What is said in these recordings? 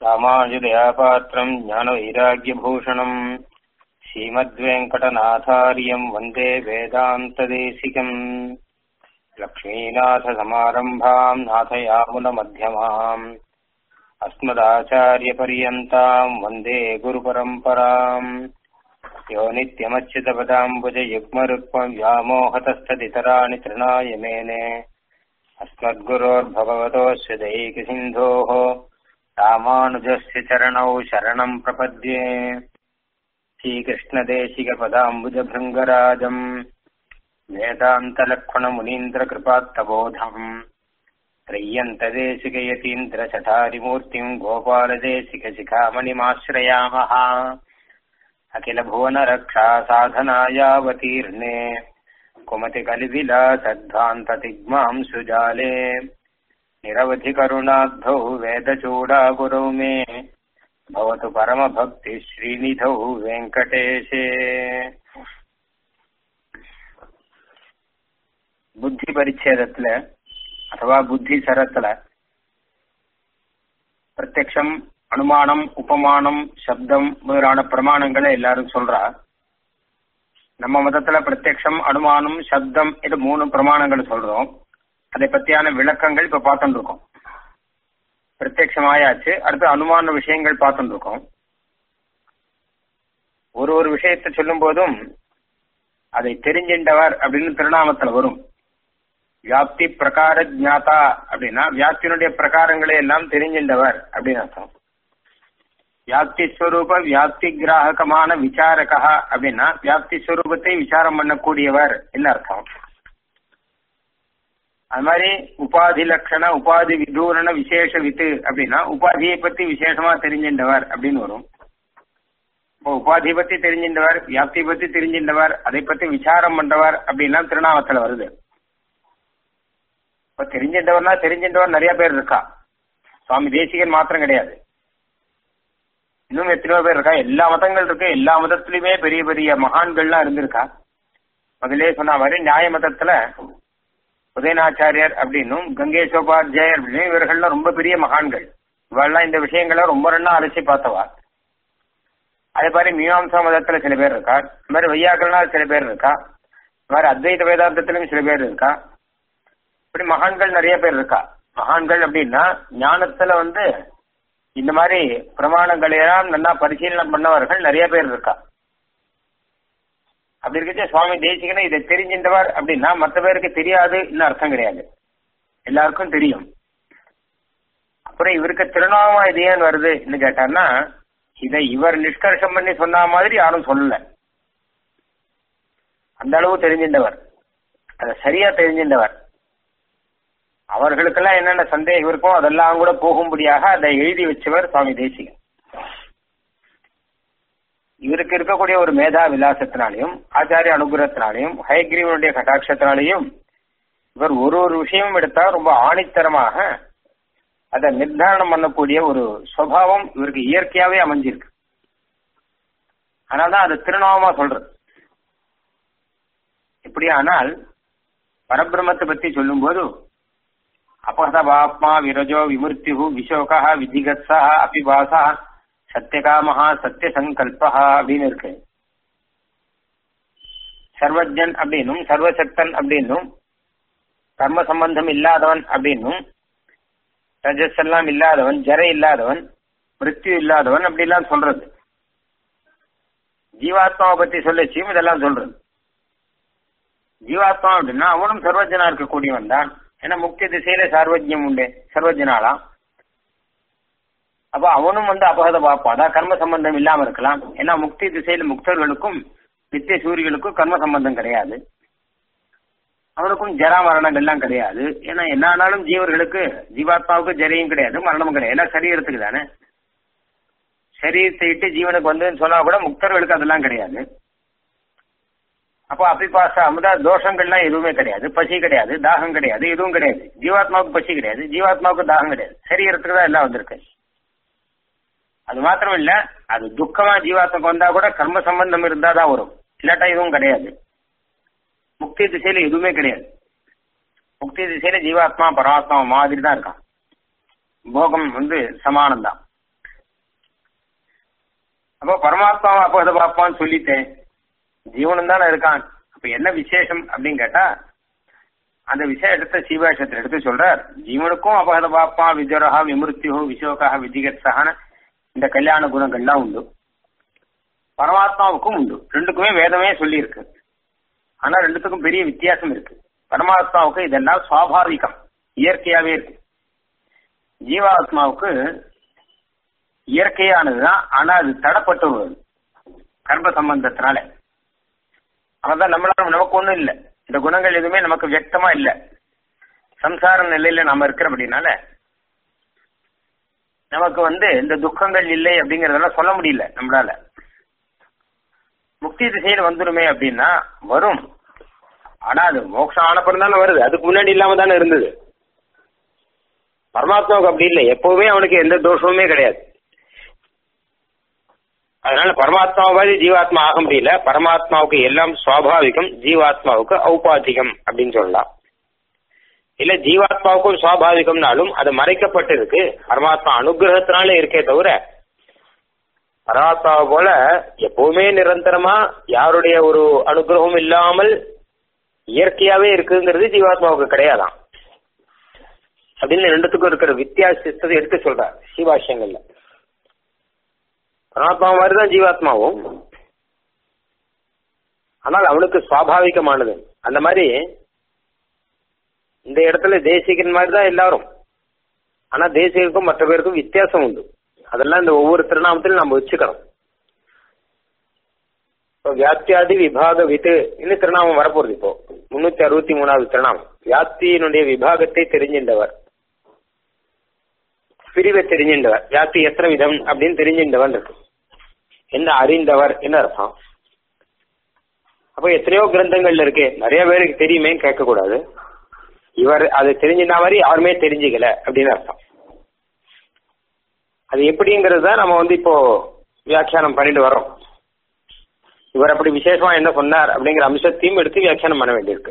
ராமானுஜதயாபாத்திரம் ஞானவைராக்கியபூஷணம் श्रीमद्वेङ्कटनाथार्यम् वन्दे वेदान्तदेशिकम् लक्ष्मीनाथसमारम्भाम् नाथयामुनमध्यमाम् अस्मदाचार्यपर्यन्ताम् वन्दे गुरुपरम्पराम् यो नित्यमच्युतपदाम्बुजयुग्मरुक्मम् व्यामोहतस्तदितराणि तृणाय मेने अस्मद्गुरोर्भगवतोऽस्य दैकसिन्धोः रामानुजस्य चरणौ शरणम् प्रपद्ये श्रीकृष्णदेशिकपदाम्बुजभृङ्गराजम् वेदान्तलक्ष्मणमुनीन्द्रकृपात्तबोधम् त्रय्यन्तदेशिकयतीन्द्रशठारिमूर्तिम् गोपालदेशिकशिखामणिमाश्रयामः अखिलभुवनरक्षासाधनायावतीर्णे कुमतिकलिविलासद्धान्ततिग्माम् सुजाले निरवधिकरुणाब्धौ वेदचूडागुरौ मे भवतु परमभक्ति श्रीनिधौ வெங்கடேஷே புத்தி பரிச்சேதத்துல அथवा புத்தி சரத்துல பிரத்யக்ஷம் அனுமானம் உபமானம் சப்தம் முதலான பிரமாணங்களை எல்லாரும் சொல்றா நம்ம மதத்துல பிரத்யக்ஷம் அனுமானம் சப்தம் இது மூணு பிரமாணங்கள் சொல்றோம் அதை பத்தியான விளக்கங்கள் இப்ப பார்த்துட்டு இருக்கோம் பிரத்யமாயாச்சு அடுத்து அனுமான விஷயங்கள் பார்த்துட்டு இருக்கோம் ஒரு ஒரு விஷயத்தை சொல்லும் போதும் அதை தெரிஞ்சின்றவர் அப்படின்னு திருநாமத்துல வரும் வியாப்தி பிரகார ஜாதா அப்படின்னா வியாப்தியினுடைய பிரகாரங்களை எல்லாம் தெரிஞ்சின்றவர் அப்படின்னு அர்த்தம் வியாப்தி ஸ்வரூப வியாப்தி கிராகமான விசாரகா அப்படின்னா வியாப்தி ஸ்வரூபத்தை விசாரம் பண்ணக்கூடியவர் என்ன அர்த்தம் அது மாதிரி உபாதி லட்சண உபாதி விதூரண விசேஷ வித்து அப்படின்னா உபாதியை பத்தி விசேஷமா தெரிஞ்சின்றவர் அப்படின்னு வரும் இப்போ உபாதி பத்தி தெரிஞ்சின்றவர் வியாப்தி பத்தி தெரிஞ்சின்றவர் அதை பத்தி விசாரம் பண்றவர் அப்படின்னா திருநாமத்துல வருது இப்ப தெரிஞ்சின்றவர்னா தெரிஞ்சின்றவர் நிறைய பேர் இருக்கா சுவாமி தேசிகன் மாத்திரம் கிடையாது இன்னும் எத்தனையோ பேர் இருக்கா எல்லா மதங்கள் இருக்கு எல்லா மதத்திலுமே பெரிய பெரிய மகான்கள்லாம் இருந்திருக்கா முதலே சொன்ன மாதிரி நியாய மதத்துல உதயநாச்சாரியர் அப்படின்னும் கங்கேசோபாத்தியாயர் அப்படின்னு இவர்கள்லாம் ரொம்ப பெரிய மகான்கள் இவெல்லாம் இந்த விஷயங்களை ரொம்ப ரெண்டா அலசி பார்த்தவா அதே மாதிரி மீமாம்சா மதத்துல சில பேர் இருக்கா இந்த மாதிரி வையாக்கள்னா சில பேர் இருக்கா இந்த மாதிரி அத்வைத வேதாந்தத்திலும் சில பேர் இருக்கா இப்படி மகான்கள் நிறைய பேர் இருக்கா மகான்கள் அப்படின்னா ஞானத்துல வந்து இந்த மாதிரி பிரமாணங்களை எல்லாம் நல்லா பரிசீலனை பண்ணவர்கள் நிறைய பேர் இருக்கா அப்படி இருக்கச்சே சுவாமி தேசிகனை இதை தெரிஞ்சின்றவர் அப்படின்னா மற்ற பேருக்கு தெரியாது இன்னும் அர்த்தம் கிடையாது எல்லாருக்கும் தெரியும் அப்புறம் இவருக்கு திருநாமம் இது ஏன் வருதுன்னு கேட்டார்னா இதை இவர் நிஷ்கர்ஷம் பண்ணி சொன்ன மாதிரி யாரும் சொல்லல அந்த அளவு தெரிஞ்சின்றவர் அதை சரியா தெரிஞ்சின்றவர் அவர்களுக்கெல்லாம் என்னென்ன சந்தேகம் இருக்கோ அதெல்லாம் கூட போகும்படியாக அதை எழுதி வச்சவர் சுவாமி தேசிகன் இவருக்கு இருக்கக்கூடிய ஒரு மேதா விலாசத்தினாலையும் ஆச்சாரிய அனுகிரகத்தினாலையும் ஹயக்ரீவனுடைய கட்டாட்சத்தினாலையும் இவர் ஒரு ஒரு விஷயமும் எடுத்தா ரொம்ப ஆணித்தரமாக அதை நிர்தாரணம் பண்ணக்கூடிய ஒரு சுவாவம் இவருக்கு இயற்கையாவே அமைஞ்சிருக்கு அதனால்தான் அது திருநாமமா சொல்றது இப்படியானால் பரபிரமத்தை பத்தி சொல்லும் போது அபகதபாப்மா விரஜோ விமுர்த்திஹு விசோகா விதிகத்ஸா அபிபாசா சத்தியகாமஹா சத்திய சங்கல்பா அப்படின்னு இருக்கு சர்வஜன் அப்படின்னும் சர்வசக்தன் அப்படின்னும் கர்ம சம்பந்தம் இல்லாதவன் அப்படின்னும் ரஜஸ் எல்லாம் இல்லாதவன் ஜர இல்லாதவன் மிருத்யு இல்லாதவன் அப்படிலாம் சொல்றது ஜீவாத்மாவை பத்தி சொல்லச்சியும் இதெல்லாம் சொல்றது ஜீவாத்மா அப்படின்னா அவனும் சர்வஜனா இருக்கக்கூடியவன் தான் ஏன்னா முக்கிய திசையில சார்வஜ்யம் உண்டு சர்வஜனாலாம் அப்ப அவனும் வந்து அபகத பார்ப்பான் அதான் கர்ம சம்பந்தம் இல்லாம இருக்கலாம் ஏன்னா முக்தி திசையில முக்தர்களுக்கும் நித்திய சூரியர்களுக்கும் கர்ம சம்பந்தம் கிடையாது அவனுக்கும் ஜரா மரணங்கள்லாம் கிடையாது ஏன்னா என்ன ஆனாலும் ஜீவர்களுக்கு ஜீவாத்மாவுக்கு ஜரையும் கிடையாது மரணமும் கிடையாது ஏன்னா சரீரத்துக்கு தானே சரீரத்தை இட்டு ஜீவனுக்கு வந்து சொன்னா கூட முக்தர்களுக்கு அதெல்லாம் கிடையாது அப்போ அபிபாச அமுதா தோஷங்கள்லாம் எதுவுமே கிடையாது பசி கிடையாது தாகம் கிடையாது எதுவும் கிடையாது ஜீவாத்மாவுக்கு பசி கிடையாது ஜீவாத்மாவுக்கு தாகம் கிடையாது சரீரத்துக்கு தான் எல்லாம் வந்திருக்கு அது மாத்திரம் இல்ல அது துக்கமா ஜீவாத்மாக்கு வந்தா கூட கர்ம சம்பந்தம் இருந்தா தான் வரும் இல்லாட்டா எதுவும் கிடையாது முக்தி திசையில எதுவுமே கிடையாது முக்தி திசையில ஜீவாத்மா பரமாத்மா மாதிரி தான் இருக்கான் போகம் வந்து சமானம் தான் அப்போ பரமாத்மாவை அப்போதை பார்ப்பான்னு சொல்லிட்டேன் ஜீவனும் தானே இருக்கான் அப்ப என்ன விசேஷம் அப்படின்னு கேட்டா அந்த விசேஷத்தை சீவாஷத்தை எடுத்து சொல்றார் ஜீவனுக்கும் அபகத பாப்பா விஜரஹா விமிருத்தியோ விசோகா விஜிகத்சகான இந்த கல்யாண குணங்கள்லாம் உண்டு பரமாத்மாவுக்கும் உண்டு ரெண்டுக்குமே வேதமே சொல்லியிருக்கு ஆனா ரெண்டுத்துக்கும் பெரிய வித்தியாசம் இருக்கு பரமாத்மாவுக்கு இதெல்லாம் சுவாபாவிகம் இயற்கையாவே இருக்கு ஜீவாத்மாவுக்கு இயற்கையானதுதான் ஆனா அது தடப்பட்டு வருது கர்ப்ப சம்பந்தத்தினால அவதான் நம்மளால நமக்கு ஒண்ணும் இல்லை இந்த குணங்கள் எதுவுமே நமக்கு வியக்தமா இல்ல சம்சார நிலையில நாம இருக்கிறபடினால நமக்கு வந்து இந்த துக்கங்கள் இல்லை அப்படிங்கறதெல்லாம் சொல்ல முடியல நம்மளால முக்தி திசையில் வந்துருமே அப்படின்னா வரும் ஆனா அது மோட்சம் ஆனப்பறம் தானே வருது அதுக்கு முன்னாடி இல்லாம தானே இருந்தது பரமாத்மாவுக்கு அப்படி இல்லை எப்பவுமே அவனுக்கு எந்த தோஷமுமே கிடையாது அதனால பரமாத்மாவாவது ஜீவாத்மா ஆக முடியல பரமாத்மாவுக்கு எல்லாம் சுவாபாவிகம் ஜீவாத்மாவுக்கு ஔபாதிகம் அப்படின்னு சொல்லலாம் இல்ல ஜீவாத்மாவுக்கும் சுவாபாவிகம்னாலும் அது மறைக்கப்பட்டிருக்கு பரமாத்மா அனுகிரகத்தினால இருக்கே தவிர பரமாத்மாவை போல எப்பவுமே நிரந்தரமா யாருடைய ஒரு அனுகிரகம் இல்லாமல் இயற்கையாவே இருக்குங்கிறது ஜீவாத்மாவுக்கு கிடையாதான் அப்படின்னு ரெண்டுத்துக்கும் இருக்கிற வித்தியாசத்தை எடுத்து சொல்றார் சிவாசியங்கள்ல பரமாத்மா மாதிரிதான் ஜீவாத்மாவும் ஆனால் அவனுக்கு சுவாபாவிகமானது அந்த மாதிரி இந்த இடத்துல தேசிகன் மாதிரி தான் எல்லாரும் ஆனா தேசிகருக்கும் மற்ற பேருக்கும் வித்தியாசம் உண்டு அதெல்லாம் இந்த ஒவ்வொரு திருநாமத்திலும் நம்ம வச்சுக்கணும் இப்போ வியாப்தியாதி விபாக வித்து இன்னும் திருநாமம் வரப்போகுது இப்போ முன்னூத்தி அறுபத்தி மூணாவது திருநாமம் வியாப்தியினுடைய விபாகத்தை தெரிஞ்சின்றவர் பிரிவை தெரிஞ்சின்றவர் வியாப்தி எத்தனை விதம் அப்படின்னு தெரிஞ்சின்றவன் இருக்கு என்ன அறிந்தவர் என்ன அர்த்தம் அப்போ எத்தனையோ கிரந்தங்கள்ல இருக்கு நிறைய பேருக்கு தெரியுமே கேட்கக்கூடாது இவர் அது தெரிஞ்சிருந்த மாதிரி யாருமே தெரிஞ்சுக்கல அப்படின்னு அர்த்தம் அது எப்படிங்கிறது தான் நம்ம வந்து இப்போ வியாக்கியானம் பண்ணிட்டு வரோம் இவர் அப்படி விசேஷமா என்ன சொன்னார் அப்படிங்கிற அம்சத்தையும் எடுத்து வியாக்கியானம் பண்ண வேண்டியிருக்கு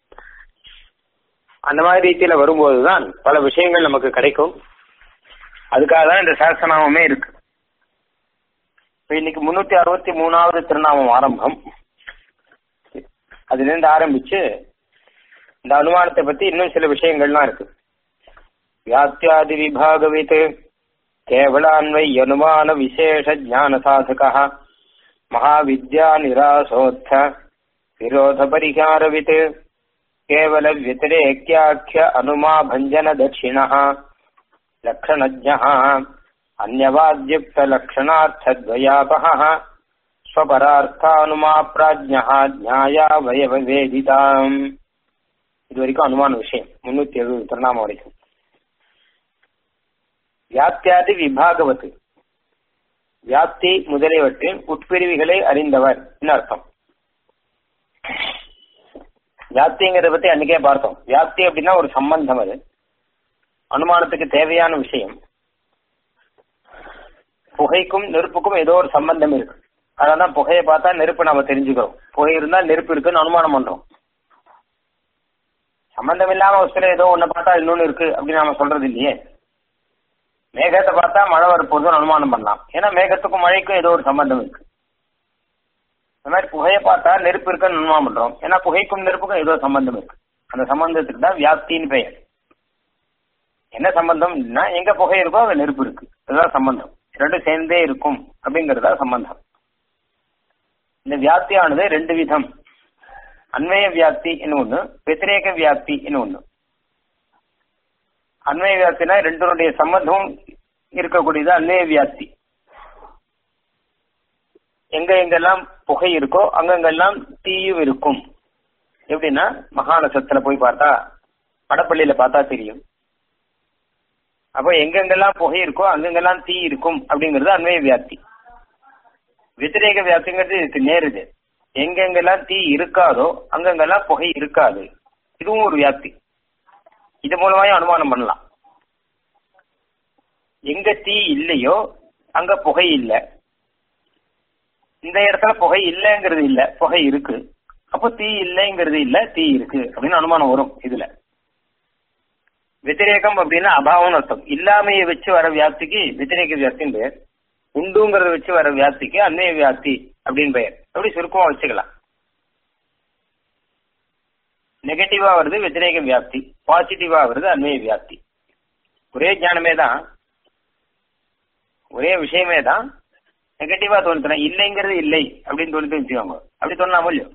அந்த மாதிரி ரீதியில வரும்போது தான் பல விஷயங்கள் நமக்கு கிடைக்கும் அதுக்காக தான் இந்த சாஸ்திரநாமமே இருக்கு இப்போ இன்னைக்கு முன்னூத்தி அறுபத்தி மூணாவது திருநாமம் ஆரம்பம் அதுலேருந்து ஆரம்பிச்சு இந்த அனுமானத்தை பத்தி இன்னும் சில விஷயங்கள்லாம் இருக்கு வியாத்தியாதி விபாகவித் கேவலான்வை அனுமான விசேஷ ஜான சாதகா மகாவித்யா நிராசோத்த விரோத பரிகாரவித் கேவல व्यतिरेक्याख्य अनुमा भञ्जन दक्षिणः लक्षणज्ञः अन्यवाद्युक्त लक्षणार्थद्वयापहः ஸ்வபரார்த்தானுமா பிராஜ்யா நியாயாவயவ வேதிதாம் இது வரைக்கும் அனுமான விஷயம் முன்னூத்தி எழுபது திருநாமம் வரைக்கும் வியாப்தியாதி விபாகவத்து வியாப்தி முதலியவற்றின் உட்பிரிவுகளை அறிந்தவர் அர்த்தம் வியாப்திங்கிறத பத்தி அன்னைக்கே பார்த்தோம் வியாப்தி அப்படின்னா ஒரு சம்பந்தம் அது அனுமானத்துக்கு தேவையான விஷயம் புகைக்கும் நெருப்புக்கும் ஏதோ ஒரு சம்பந்தம் இருக்கு அதனாலதான் புகையை பார்த்தா நெருப்பு நம்ம தெரிஞ்சுக்கிறோம் புகை இருந்தா நெருப்பு இருக்குன்னு அனுமானம் பண்றோம் சம்பந்தம் இல்லாம வசதியில ஏதோ ஒண்ணு பார்த்தா இன்னொன்னு இருக்கு அப்படின்னு நாம சொல்றது இல்லையே மேகத்தை பார்த்தா மழை வரப்போகுதுன்னு அனுமானம் பண்ணலாம் ஏன்னா மேகத்துக்கும் மழைக்கும் ஏதோ ஒரு சம்பந்தம் இருக்கு இந்த மாதிரி புகையை பார்த்தா நெருப்பு இருக்குன்னு அனுமானம் பண்றோம் ஏன்னா புகைக்கும் நெருப்புக்கும் ஏதோ சம்பந்தம் இருக்கு அந்த சம்பந்தத்துக்கு தான் வியாப்தின்னு பெயர் என்ன சம்பந்தம்னா எங்க புகை இருக்கோ அங்க நெருப்பு இருக்கு அதுதான் சம்பந்தம் ரெண்டும் சேர்ந்தே இருக்கும் அப்படிங்கறதா சம்பந்தம் இந்த வியாப்தியானது ரெண்டு விதம் அன்வய வியாப்தி என்ன ஒண்ணு வெத்திரேக வியாப்தி என்ன ஒண்ணு அன்வய வியாப்தினா ரெண்டருடைய சம்பந்தம் இருக்கக்கூடியது அன்வய வியாப்தி எங்க எங்கெல்லாம் புகை இருக்கோ அங்கங்கெல்லாம் தீயும் இருக்கும் எப்படின்னா மகாநசத்துல போய் பார்த்தா படப்பள்ளியில பார்த்தா தெரியும் அப்போ எங்கெங்கெல்லாம் புகை இருக்கோ அங்கங்கெல்லாம் தீ இருக்கும் அப்படிங்கிறது அன்வய வியாப்தி வித்திரேக வியாப்திங்கிறது இதுக்கு நேருது எங்கெங்கெல்லாம் தீ இருக்காதோ அங்கங்கெல்லாம் புகை இருக்காது இதுவும் ஒரு வியாப்தி இது மூலமாயும் அனுமானம் பண்ணலாம் எங்க தீ இல்லையோ அங்க புகை இல்லை இந்த இடத்துல புகை இல்லைங்கிறது இல்ல புகை இருக்கு அப்போ தீ இல்லைங்கிறது இல்ல தீ இருக்கு அப்படின்னு அனுமானம் வரும் இதுல வித்திரேகம் அப்படின்னா அபாவம்னு அர்த்தம் இல்லாமையை வச்சு வர வியாப்திக்கு வித்திரேக வியாப்தின்னு பேர் உண்டுங்கிறத வச்சு வர வியாப்திக்கு அன்வய வியாப்தி அப்படின்னு பெயர் அப்படி சுருக்கமா வச்சுக்கலாம் நெகட்டிவா வருது வெத்திரேக வியாப்தி பாசிட்டிவா வருது அன்வய வியாப்தி ஒரே ஞானமே தான் ஒரே விஷயமே தான் நெகட்டிவா தோணுதுனா இல்லைங்கிறது இல்லை அப்படின்னு தோணுது வச்சுக்கோங்க அப்படி தோணலாமோ இல்லையோ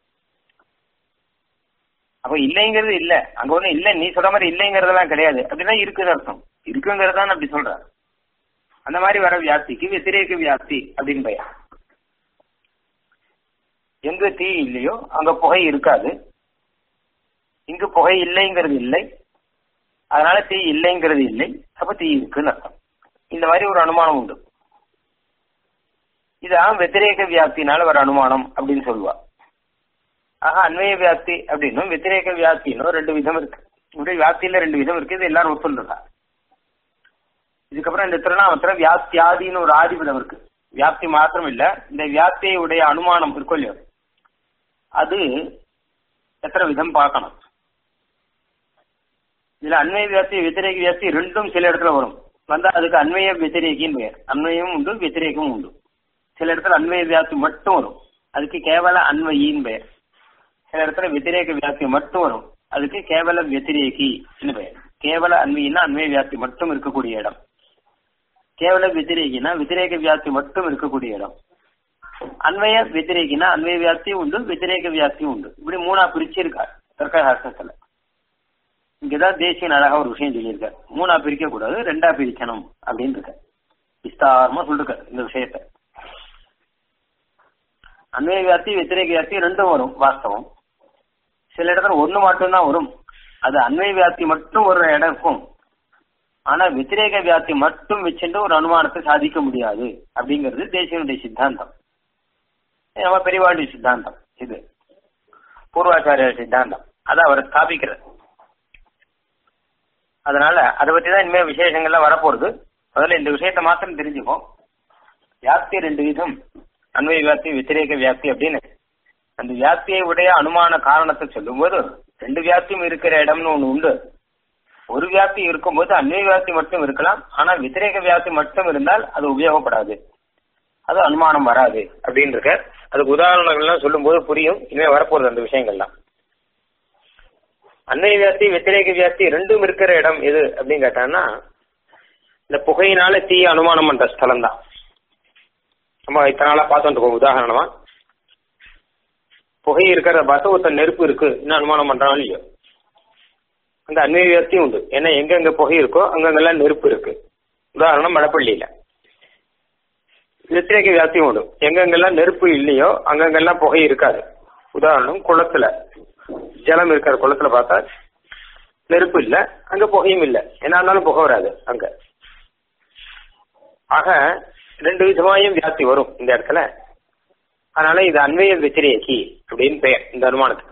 அப்போ இல்லைங்கிறது இல்ல அங்க ஒண்ணு இல்ல நீ சொல்ற மாதிரி இல்லைங்கிறதெல்லாம் கிடையாது அப்படின்னா இருக்குன்னு அர்த்தம் இருக்குங்கிறதான் அப்படி சொல்ற அந்த மாதிரி வர வியாப்திக்கு வெத்திரேக வியாப்தி அப்படின்னு பெயர் எங்க தீ இல்லையோ அங்க புகை இருக்காது இங்கு புகை இல்லைங்கிறது இல்லை அதனால தீ இல்லைங்கிறது இல்லை அப்ப தீ இருக்குன்னு அர்த்தம் இந்த மாதிரி ஒரு அனுமானம் உண்டு இதான் வெத்திரேக வியாப்தினால வர அனுமானம் அப்படின்னு சொல்லுவா ஆக அன்வய வியாப்தி அப்படின்னும் வெத்திரேக வியாப்தின்னும் ரெண்டு விதம் இருக்கு இப்படி வியாப்தியில ரெண்டு விதம் இருக்கு இது எல்லாரும் ஒத்துருக்கா இதுக்கப்புறம் இந்த திருநாமத்துல வியாப்தியாதின்னு ஒரு ஆதிபதம் இருக்கு வியாப்தி மாத்திரம் இல்ல இந்த வியாப்தியை உடைய அனுமானம் இருக்கும் இல்லையோ அது எத்தனை விதம் பார்க்கணும் இதுல அன்வய வியாப்தி வெத்திரேக வியாப்தி ரெண்டும் சில இடத்துல வரும் வந்தா அதுக்கு அன்வய வெத்திரேகின்னு பெயர் அன்வயமும் உண்டு வெத்திரேகமும் உண்டு சில இடத்துல அன்வய வியாப்தி மட்டும் வரும் அதுக்கு கேவல அன்வயின்னு பெயர் சில இடத்துல வெத்திரேக வியாப்தி மட்டும் வரும் அதுக்கு கேவல வெத்திரேகி பெயர் கேவல அன்வயின்னா அன்வய வியாப்தி மட்டும் இருக்கக்கூடிய இடம் கேவல வெத்திரேகினா வெத்திரேக வியாப்தி மட்டும் இருக்கக்கூடிய இடம் அன்வய வெத்திரேகினா அன்வய வியாப்தி உண்டு வெத்திரேக வியாப்தி உண்டு இப்படி மூணா பிரிச்சிருக்கார் தர்க்கசாஸ்திரத்துல இங்கதான் தேசியன் அழகா ஒரு விஷயம் சொல்லியிருக்காரு மூணா பிரிக்க கூடாது ரெண்டா பிரிக்கணும் அப்படின்னு இருக்க விஸ்தாரமா சொல்லிருக்காரு இந்த விஷயத்த அன்வய வியாப்தி வெத்திரேக வியாப்தி ரெண்டும் வரும் வாஸ்தவம் சில இடத்துல ஒண்ணு மட்டும்தான் வரும் அது அன்வய வியாப்தி மட்டும் ஒரு இடம் இருக்கும் ஆனா வெத்திரேக வியாப்தி மட்டும் வச்சுட்டு ஒரு அனுமானத்தை சாதிக்க முடியாது அப்படிங்கிறது தேசியனுடைய சித்தாந்தம் நம்ம பெரியவாண்டி சித்தாந்தம் இது பூர்வாச்சாரிய சித்தாந்தம் அதை அவர் ஸ்தாபிக்கிறது அதனால அதை பத்தி தான் இனிமே விசேஷங்கள்லாம் வரப்போறது முதல்ல இந்த விஷயத்த மாத்திரம் தெரிஞ்சுப்போம் வியாப்தி ரெண்டு விதம் அன்வய வியாப்தி வெத்திரேக வியாப்தி அப்படின்னு அந்த வியாப்தியை உடைய அனுமான காரணத்தை சொல்லும்போது ரெண்டு வியாப்தியும் இருக்கிற இடம்னு ஒண்ணு உண்டு ஒரு வியாப்தி இருக்கும்போது அன்வய வியாப்தி மட்டும் இருக்கலாம் ஆனா வெத்திரேக வியாப்தி மட்டும் இருந்தால் அது உபயோகப்படாது அது அனுமானம் வராது அப்படின்னு இருக்க அதுக்கு உதாரணங்கள்லாம் சொல்லும்போது புரியும் இனிமே வரப்போறது அந்த விஷயங்கள்லாம் அன்வய வியாப்தி வெத்திரேக வியாப்தி ரெண்டும் இருக்கிற இடம் எது அப்படின்னு கேட்டான்னா இந்த புகையினால தீ அனுமானம் பண்ற ஸ்தலம் தான் நம்ம இத்தனை நாளா பார்த்துட்டு இருக்கோம் உதாரணமா புகை இருக்கிறத பார்த்து ஒருத்தர் நெருப்பு இருக்கு இன்னும் அனுமானம் பண்றான் இல்லையோ அந்த அன்வய வியாப்தியும் உண்டு ஏன்னா எங்கெங்க புகை இருக்கோ அங்கங்கெல்லாம் நெருப்பு இருக்கு உதாரணம் மடப்பள்ளியில வெத்திரேக வியாப்தியும் உண்டு எங்கெங்கெல்லாம் நெருப்பு இல்லையோ அங்கங்கெல்லாம் புகை இருக்காது உதாரணம் குளத்துல ஜலம் இருக்கிற குளத்துல பார்த்தா நெருப்பு இல்ல அங்க புகையும் இல்ல என்ன இருந்தாலும் புகை வராது அங்க ஆக ரெண்டு விதமாயும் வியாப்தி வரும் இந்த இடத்துல அதனால இது அன்வய வெத்திரேகி அப்படின்னு பெயர் இந்த அனுமானத்துக்கு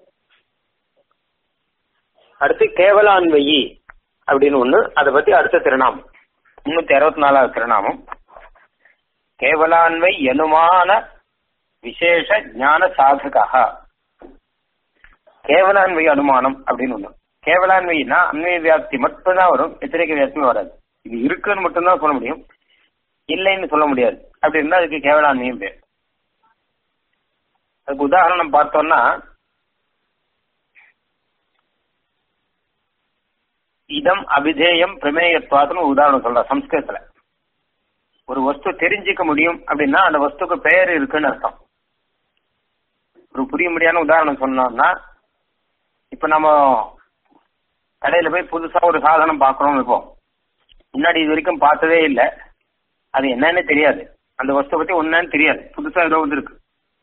அடுத்து கேவல அன்வயி அப்படின்னு ஒண்ணு அதை பத்தி அடுத்த திருநாமம் முன்னூத்தி அறுபத்தி நாலாவது திருநாமம் கேவலான்வை அனுமான விசேஷ ஞான சாதகா கேவலான்வை அனுமானம் அப்படின்னு ஒண்ணு கேவலான்வைனா அன்வய வியாப்தி மட்டும்தான் வரும் வெத்திரேக வியாப்தியும் வராது இது இருக்குன்னு மட்டும்தான் சொல்ல முடியும் இல்லைன்னு சொல்ல முடியாது அப்படி இருந்தா அதுக்கு கேவலான்மையும் பேர் அதுக்கு உதாரணம் பார்த்தோம்னா இதம் அபிதேயம் பிரமேயத்வாதுன்னு உதாரணம் சொல்ற சம்ஸ்கிருதத்துல ஒரு வஸ்து தெரிஞ்சுக்க முடியும் அப்படின்னா அந்த வஸ்துக்கு பெயர் இருக்குன்னு அர்த்தம் ஒரு புரிய முடியாத உதாரணம் சொன்னோம்னா இப்ப நம்ம கடையில போய் புதுசா ஒரு சாதனம் பாக்குறோம் இப்போ முன்னாடி இது வரைக்கும் பார்த்ததே இல்லை அது என்னன்னு தெரியாது அந்த வஸ்து பத்தி ஒன்னு தெரியாது புதுசா ஏதோ வந்து இருக்கு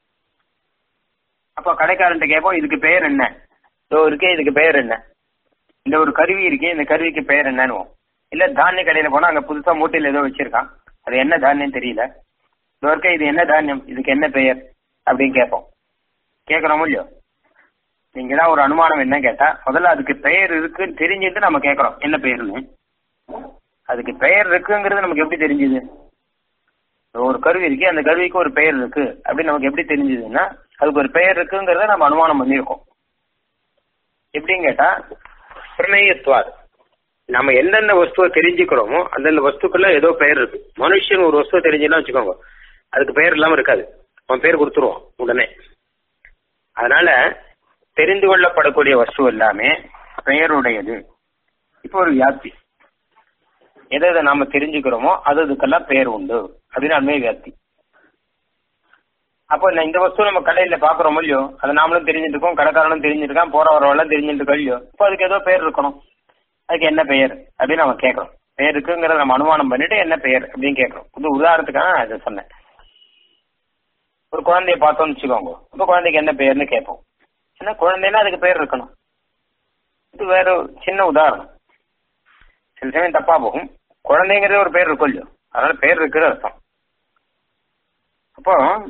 அப்ப கடைக்காரன்ட்ட கேட்போம் இதுக்கு பெயர் என்ன இதோ இருக்கே இதுக்கு பெயர் என்ன இந்த ஒரு கருவி இருக்கே இந்த கருவிக்கு பெயர் என்னன்னு இல்ல தானிய கடையில போனா அங்க புதுசா மூட்டையில ஏதோ வச்சிருக்கான் அது என்ன தானியம் தெரியல இதோ இருக்க இது என்ன தானியம் இதுக்கு என்ன பெயர் அப்படின்னு கேட்போம் கேட்கறோமோ இல்லையோ நீங்க தான் ஒரு அனுமானம் என்ன கேட்டா முதல்ல அதுக்கு பெயர் இருக்குன்னு தெரிஞ்சுட்டு நம்ம கேட்கறோம் என்ன பெயர்னு அதுக்கு பெயர் இருக்குங்கிறது நமக்கு எப்படி தெரிஞ்சுது ஒரு கருவி இருக்கு அந்த கருவிக்கு ஒரு பெயர் இருக்கு அப்படின்னு நமக்கு எப்படி தெரிஞ்சதுன்னா அதுக்கு ஒரு பெயர் இருக்குங்கிறத நம்ம அனுமானம் பண்ணியிருக்கோம் எப்படின்னு கேட்டா பிரமேயத்வார் நம்ம எந்தெந்த வஸ்துவை தெரிஞ்சுக்கிறோமோ அந்தந்த வஸ்துக்குள்ள ஏதோ பெயர் இருக்கு மனுஷன் ஒரு வஸ்துவை தெரிஞ்சுன்னா வச்சுக்கோங்க அதுக்கு பெயர் இல்லாம இருக்காது அவன் பேர் கொடுத்துருவான் உடனே அதனால தெரிந்து கொள்ளப்படக்கூடிய வஸ்து எல்லாமே பெயருடையது இப்போ ஒரு வியாப்தி எதை எதை நாம தெரிஞ்சுக்கிறோமோ அது அதுக்கெல்லாம் பெயர் உண்டு அப்படின்னு அண்மை வியாப்தி அப்போ நான் இந்த வஸ்து நம்ம கடையில பாக்குறோமோ இல்லையோ அதை நாமளும் தெரிஞ்சுட்டு இருக்கோம் கடைக்காரனும் தெரிஞ்சிருக்கான் போற வரவெல்லாம் தெரிஞ்சுட்டு இருக்கோம் இல்லையோ இப்போ அதுக்கு ஏதோ பெயர் இருக்கணும் அதுக்கு என்ன பெயர் அப்படின்னு நம்ம கேட்கறோம் பெயர் இருக்குங்கிறத நம்ம அனுமானம் பண்ணிட்டு என்ன பெயர் அப்படின்னு கேட்கறோம் இது உதாரணத்துக்காக நான் இதை சொன்னேன் ஒரு குழந்தைய பார்த்தோம்னு வச்சுக்கோங்க இப்போ குழந்தைக்கு என்ன பெயர்னு கேட்போம் ஏன்னா குழந்தைன்னா அதுக்கு பெயர் இருக்கணும் இது வேற ஒரு சின்ன உதாரணம் சில சமயம் தப்பா போகும் குழந்தைங்கிறது ஒரு பேர் இருக்கும் இல்லையோ அதனால பேர் இருக்கிற அர்த்தம் அப்போ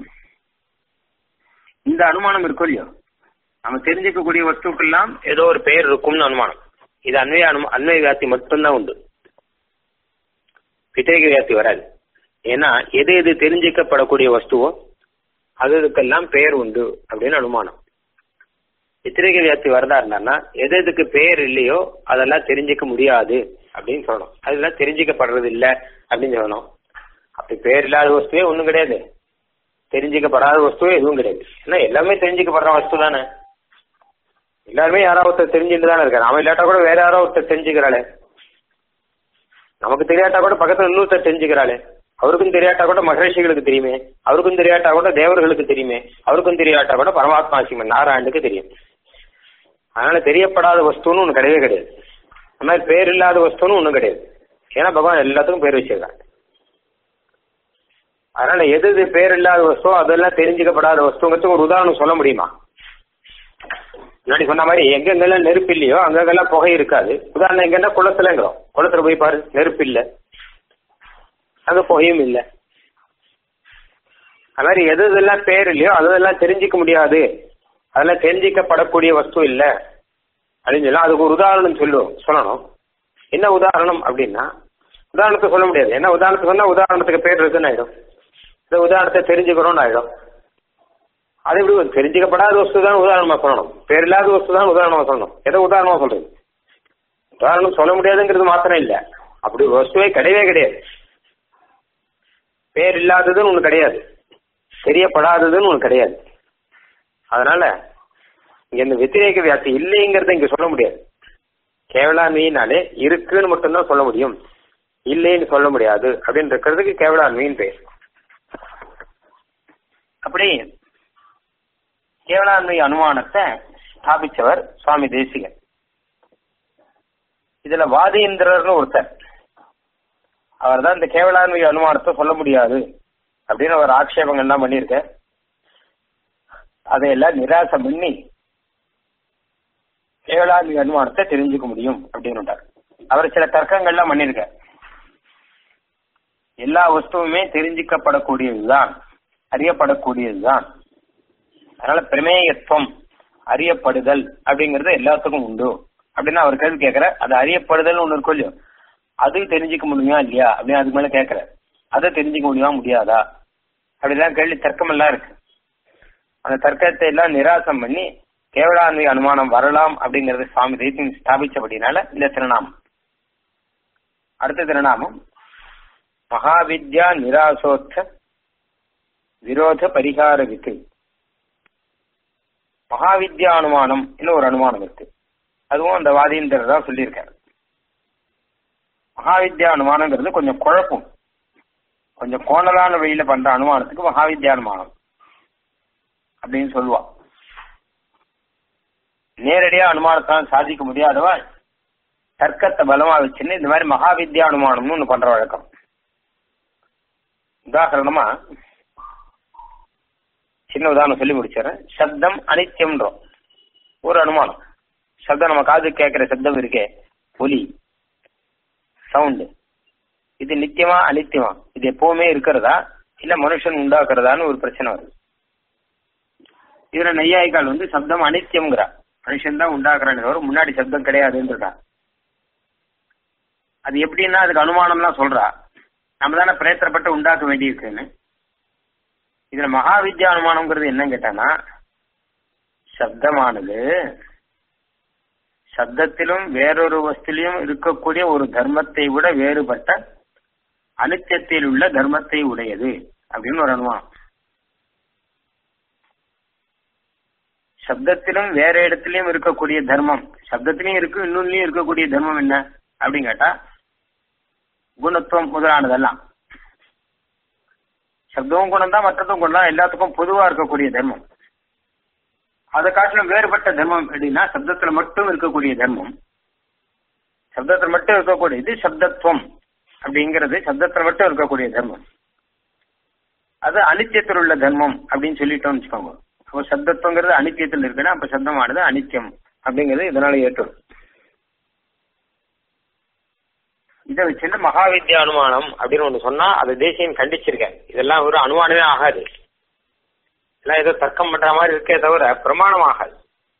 இந்த அனுமானம் இருக்கும் இல்லையோ நம்ம தெரிஞ்சுக்கக்கூடிய வஸ்துக்கெல்லாம் ஏதோ ஒரு பெயர் இருக்கும்னு அனுமானம் இது அன்வய அனு அன்வய வியாப்தி மட்டும்தான் உண்டு வித்திரிக வியாப்தி வராது ஏன்னா எது எது தெரிஞ்சிக்கப்படக்கூடிய வஸ்துவோ அதுக்கெல்லாம் பெயர் உண்டு அப்படின்னு அனுமானம் வித்திரிக வியாப்தி வரதா இருந்தான்னா எது எதுக்கு பெயர் இல்லையோ அதெல்லாம் தெரிஞ்சுக்க முடியாது அப்படின்னு சொல்லணும் அதெல்லாம் தெரிஞ்சுக்கப்படுறது இல்லை அப்படின்னு சொல்லணும் அப்படி பெயர் இல்லாத வஸ்துவே ஒன்றும் கிடையாது தெரிஞ்சுக்கப்படாத வஸ்துவே எதுவும் கிடையாது ஏன்னா எல்லாமே தெரிஞ்சுக்கப்படுற வஸ்து தானே எல்லாருமே யாராவது ஒருத்தர் தெரிஞ்சுட்டு தானே இருக்காரு அவன் இல்லாட்டா கூட வேற யாரோ ஒருத்தர் தெரிஞ்சுக்கிறாளே நமக்கு தெரியாட்டா கூட பக்கத்துல இன்னொருத்தர் தெரிஞ்சுக்கிறாளே அவருக்கும் தெரியாட்டா கூட மகரிஷிகளுக்கு தெரியுமே அவருக்கும் தெரியாட்டா கூட தேவர்களுக்கு தெரியுமே அவருக்கும் தெரியாட்டா கூட பரமாத்மா சிவன் நாராயணுக்கு தெரியும் அதனால தெரியப்படாத வஸ்துன்னு ஒன்று கிடையவே கிடையாது அந்த மாதிரி பேர் இல்லாத வஸ்துன்னு ஒன்றும் கிடையாது ஏன்னா பகவான் எல்லாத்துக்கும் பேர் வச்சிருக்காங்க அதனால எது எது பேர் இல்லாத வஸ்தோ அதெல்லாம் தெரிஞ்சுக்கப்படாத வஸ்துங்கிறதுக்கு ஒரு உதாரணம் சொல்ல முடியுமா முன்னாடி சொன்ன மாதிரி எங்கெங்கெல்லாம் நெருப்பு இல்லையோ அங்கெங்கெல்லாம் புகை இருக்காது உதாரணம் எங்கன்னா குளத்துலங்கிறோம் குளத்துல போய் பாரு நெருப்பு இல்லை அங்க புகையும் இல்லை அது மாதிரி எது இதெல்லாம் பேர் இல்லையோ அதெல்லாம் தெரிஞ்சிக்க முடியாது அதெல்லாம் தெரிஞ்சிக்கப்படக்கூடிய வஸ்து இல்லை அப்படின்னு சொல்லலாம் அதுக்கு ஒரு உதாரணம் சொல்லுவோம் சொல்லணும் என்ன உதாரணம் அப்படின்னா உதாரணத்தை சொல்ல முடியாது என்ன உதாரணத்தை சொன்னா உதாரணத்துக்கு பேர் இருக்குன்னு ஆயிடும் இந்த உதாரணத்தை தெரிஞ்சுக்கிறோம்னு ஆயிடும் அது எப்படி ஒரு தெரிஞ்சுக்கப்படாத வஸ்து தான் உதாரணமா சொல்லணும் பேர் இல்லாத வஸ்து தான் உதாரணமா சொல்லணும் எதை உதாரணமா சொல்றது உதாரணம் சொல்ல முடியாதுங்கிறது மாத்திரம் இல்ல அப்படி ஒரு வஸ்துவே கிடையவே கிடையாது பேர் இல்லாததுன்னு ஒண்ணு கிடையாது தெரியப்படாததுன்னு ஒண்ணு கிடையாது அதனால இங்க இந்த வெத்திரேக வியாப்தி இல்லைங்கிறத இங்க சொல்ல முடியாது கேவலான்மையினாலே இருக்குன்னு மட்டும்தான் சொல்ல முடியும் இல்லைன்னு சொல்ல முடியாது அப்படின்னு இருக்கிறதுக்கு கேவலான்மையின் பேர் அப்படி கேவலான்மை அனுமானத்தை ஸ்தாபிச்சவர் சுவாமி தேசிகன் இதுல வாதேந்திரர்னு ஒருத்தர் அவர் தான் இந்த கேவலான்மை அனுமானத்தை சொல்ல முடியாது அப்படின்னு அவர் ஆட்சேபங்கள்லாம் பண்ணியிருக்க அதையெல்லாம் நிராசம் பண்ணி கேவலான்மை அனுமானத்தை தெரிஞ்சுக்க முடியும் அப்படின்னு அவர் சில தர்க்கங்கள்லாம் பண்ணியிருக்க எல்லா வஸ்துவுமே தெரிஞ்சிக்கப்படக்கூடியதுதான் அறியப்படக்கூடியதுதான் அதனால பிரமேயத்துவம் அறியப்படுதல் அப்படிங்கறது எல்லாத்துக்கும் உண்டு அப்படின்னு அவர் கேள்வி கேட்கிற அது அறியப்படுதல் ஒண்ணு இருக்கும் இல்லையோ அது தெரிஞ்சுக்க முடியுமா இல்லையா அப்படின்னு அதுக்கு மேல கேட்கிற அதை தெரிஞ்சுக்க முடியுமா முடியாதா அப்படிலாம் கேள்வி தர்க்கம் எல்லாம் இருக்கு அந்த தர்க்கத்தை எல்லாம் நிராசம் பண்ணி கேவலான்மை அனுமானம் வரலாம் அப்படிங்கறது சுவாமி தேசியம் ஸ்தாபிச்சபடினால இந்த திருநாமம் அடுத்த திருநாமம் மகாவித்யா நிராசோத்த விரோத பரிகார வித்து மகாவித்யா அனுமானம் இன்னும் ஒரு அனுமானம் இருக்கு அதுவும் அந்த வாதீந்திரர் தான் சொல்லியிருக்காரு மகாவித்யா அனுமானங்கிறது கொஞ்சம் குழப்பம் கொஞ்சம் கோணலான வழியில பண்ற அனுமானத்துக்கு மகாவித்யா அனுமானம் அப்படின்னு சொல்லுவா நேரடியா அனுமானத்தான் சாதிக்க முடியாதவா தர்க்கத்தை பலமா வச்சுன்னு இந்த மாதிரி மகாவித்யா அனுமானம்னு ஒண்ணு பண்ற வழக்கம் உதாரணமா சின்ன உதாரணம் சொல்லி முடிச்சிடறேன் சப்தம் அனித்தியம்ன்றோம் ஒரு அனுமானம் சப்தம் நம்ம காது கேட்கிற சப்தம் இருக்கே ஒலி சவுண்டு இது நித்தியமா அனித்தியமா இது எப்பவுமே இருக்கிறதா இல்ல மனுஷன் உண்டாக்குறதான்னு ஒரு பிரச்சனை வருது இதுல நெய்யாய்க்கால் வந்து சப்தம் அனித்தியம்ங்கிறா மனுஷன் தான் உண்டாக்குறான்னு வரும் முன்னாடி சப்தம் கிடையாதுன்றா அது எப்படின்னா அதுக்கு அனுமானம்லாம் சொல்றா நம்ம தானே பிரயத்தனப்பட்டு உண்டாக்க வேண்டியிருக்குன்னு இதுல மகாவித்யா அனுமானம்ங்கிறது என்னன்னு கேட்டானா சப்தமானது சப்தத்திலும் வேறொரு வஸ்திலும் இருக்கக்கூடிய ஒரு தர்மத்தை விட வேறுபட்ட அனித்தியத்தில் உள்ள தர்மத்தை உடையது அப்படின்னு ஒரு அனுமானம் சப்தத்திலும் வேற இடத்துலயும் இருக்கக்கூடிய தர்மம் சப்தத்திலையும் இருக்கு இன்னொன்னுலயும் இருக்கக்கூடிய தர்மம் என்ன அப்படின்னு கேட்டா குணத்துவம் முதலானதெல்லாம் சப்தமும் குணம் தான் மற்றதும் குணம் தான் எல்லாத்துக்கும் பொதுவா இருக்கக்கூடிய தர்மம் அதை காட்டிலும் வேறுபட்ட தர்மம் எப்படின்னா சப்தத்துல மட்டும் இருக்கக்கூடிய தர்மம் சப்தத்துல மட்டும் இருக்கக்கூடிய இது சப்தத்துவம் அப்படிங்கிறது சப்தத்துல மட்டும் இருக்கக்கூடிய தர்மம் அது அனித்தியத்தில் உள்ள தர்மம் அப்படின்னு சொல்லிட்டோம்னு வச்சுக்கோங்க அப்போ சப்தத்துவங்கிறது அனித்தியத்தில் இருக்குன்னா அப்ப சப்தமானது அனித்தியம் அப்படிங்கிறது இதனால ஏற்றும் இதை வச்சுட்டு மகாவித்யா அனுமானம் அப்படின்னு ஒண்ணு சொன்னா அதை தேசியம் கண்டிச்சிருக்கேன் இதெல்லாம் ஒரு அனுமானமே ஆகாது எல்லாம் ஏதோ தர்க்கம் பண்ற மாதிரி இருக்கே தவிர பிரமாணம் ஆகாது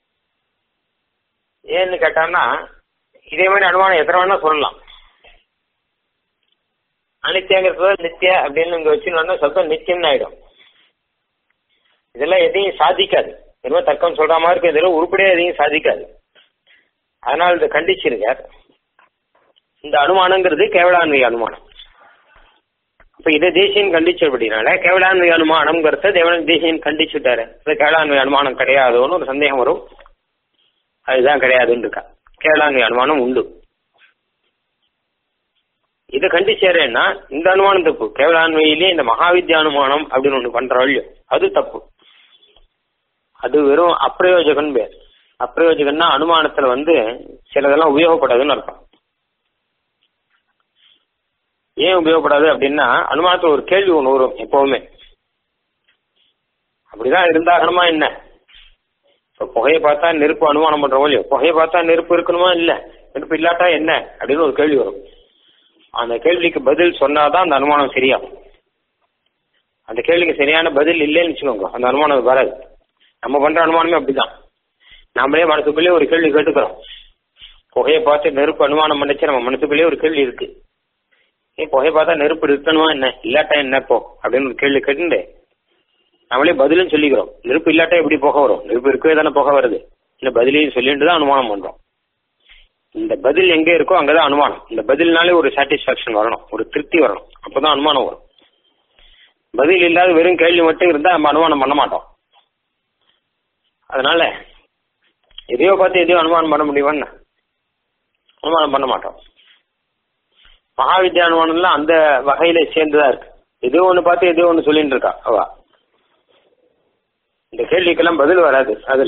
ஏன்னு கேட்டான்னா இதே மாதிரி அனுமானம் எத்தனை வேணா சொல்லலாம் அனித்தியங்கிறது நித்திய அப்படின்னு இங்க வச்சுன்னு சப்தம் நித்தியம்னு ஆயிடும் இதெல்லாம் எதையும் சாதிக்காது என்னமோ தர்க்கம் சொல்ற மாதிரி இருக்கு இதெல்லாம் உருப்படியா எதையும் சாதிக்காது அதனால இதை கண்டிச்சிருக்கார் இந்த அனுமானங்கிறது கேவலான்வய அனுமானம் இப்ப இதை தேசியன் கண்டிச்சபடினால கேவலான்வய அனுமானம்ங்கிறத தேவன் தேசியன் கண்டிச்சுட்டாரு இது கேவலான்வய அனுமானம் கிடையாதோன்னு ஒரு சந்தேகம் வரும் அதுதான் கிடையாதுன்னு இருக்கா கேவலான்வய அனுமானம் உண்டு இதை கண்டிச்சேரேன்னா இந்த அனுமானம் தப்பு கேவலான்வையிலே இந்த மகாவித்யா அனுமானம் அப்படின்னு ஒண்ணு பண்றோம் இல்லையோ அது தப்பு அது வெறும் அப்பிரயோஜகன் பேர் அப்பிரயோஜகன்னா அனுமானத்துல வந்து சிலதெல்லாம் உபயோகப்படாதுன்னு அர்த்தம் ஏன் உபயோகப்படாது அப்படின்னா அனுமானத்துல ஒரு கேள்வி ஒன்று வரும் எப்பவுமே அப்படிதான் இருந்தாகணுமா என்ன இப்ப புகையை பார்த்தா நெருப்பு அனுமானம் பண்றோம் இல்லையோ புகையை பார்த்தா நெருப்பு இருக்கணுமா இல்ல நெருப்பு இல்லாட்டா என்ன அப்படின்னு ஒரு கேள்வி வரும் அந்த கேள்விக்கு பதில் சொன்னாதான் அந்த அனுமானம் சரியாகும் அந்த கேள்விக்கு சரியான பதில் இல்லைன்னு வச்சுக்கோங்க அந்த அனுமானம் வராது நம்ம பண்ற அனுமானமே அப்படிதான் நாமளே மனசுக்குள்ளேயே ஒரு கேள்வி கேட்டுக்கிறோம் புகையை பார்த்து நெருப்பு அனுமானம் பண்ணிச்சு நம்ம மனசுக்குள்ளேயே ஒரு கேள்வி இருக்கு ஏன் புகையை பார்த்தா நெருப்பு இருக்கணுமா என்ன இல்லாட்டா என்ன போ அப்படின்னு ஒரு கேள்வி கேட்டுண்டு நம்மளே பதிலும் சொல்லிக்கிறோம் நெருப்பு இல்லாட்டா எப்படி புகை வரும் நெருப்பு இருக்கவே தானே புகை வருது இந்த பதிலையும் சொல்லிட்டு தான் அனுமானம் பண்றோம் இந்த பதில் எங்க இருக்கோ அங்கதான் அனுமானம் இந்த பதில்னாலே ஒரு சாட்டிஸ்பாக்சன் வரணும் ஒரு திருப்தி வரணும் அப்பதான் அனுமானம் வரும் பதில் இல்லாத வெறும் கேள்வி மட்டும் இருந்தா நம்ம அனுமானம் பண்ண மாட்டோம் அதனால எதையோ பார்த்து எதையோ அனுமானம் பண்ண முடியுமான்னு அனுமானம் பண்ண மாட்டோம் மகாவித்யா அனுமானம்லாம் அந்த வகையில சேர்ந்துதான் இருக்கு எதோ ஒண்ணு பார்த்து எதோ ஒண்ணு சொல்லிட்டு இருக்கா அவ இந்த கேள்விக்கெல்லாம் பதில் வராது அதுல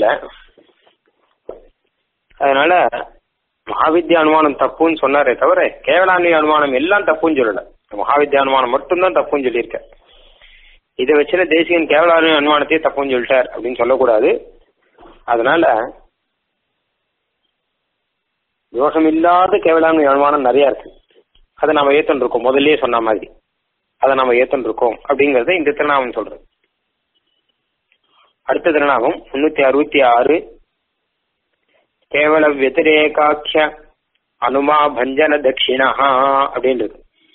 அதனால மகாவித்யா அனுமானம் தப்புன்னு சொன்னாரே தவிர கேவலாண்மை அனுமானம் எல்லாம் தப்புன்னு சொல்லல மகாவித்யா அனுமானம் மட்டும்தான் தப்புன்னு சொல்லியிருக்க இதை வச்சுல தேசிகன் கேவலாண்மை அனுமானத்தையே தப்புன்னு சொல்லிட்டார் அப்படின்னு சொல்லக்கூடாது அதனால தோஷம் இல்லாத கேவலாண்மை அனுமானம் நிறைய இருக்கு அதை நாம ஏத்தன் இருக்கோம் முதல்லயே சொன்ன மாதிரி அதை நாம ஏத்தன் இருக்கோம் அப்படிங்கறத இந்த திருநாமம் சொல்றது அடுத்த திருநாமம் முன்னூத்தி அறுபத்தி ஆறு கேவல வத்திரேகாட்ச அனுமா பஞ்சன தட்சிணா அப்படின்றது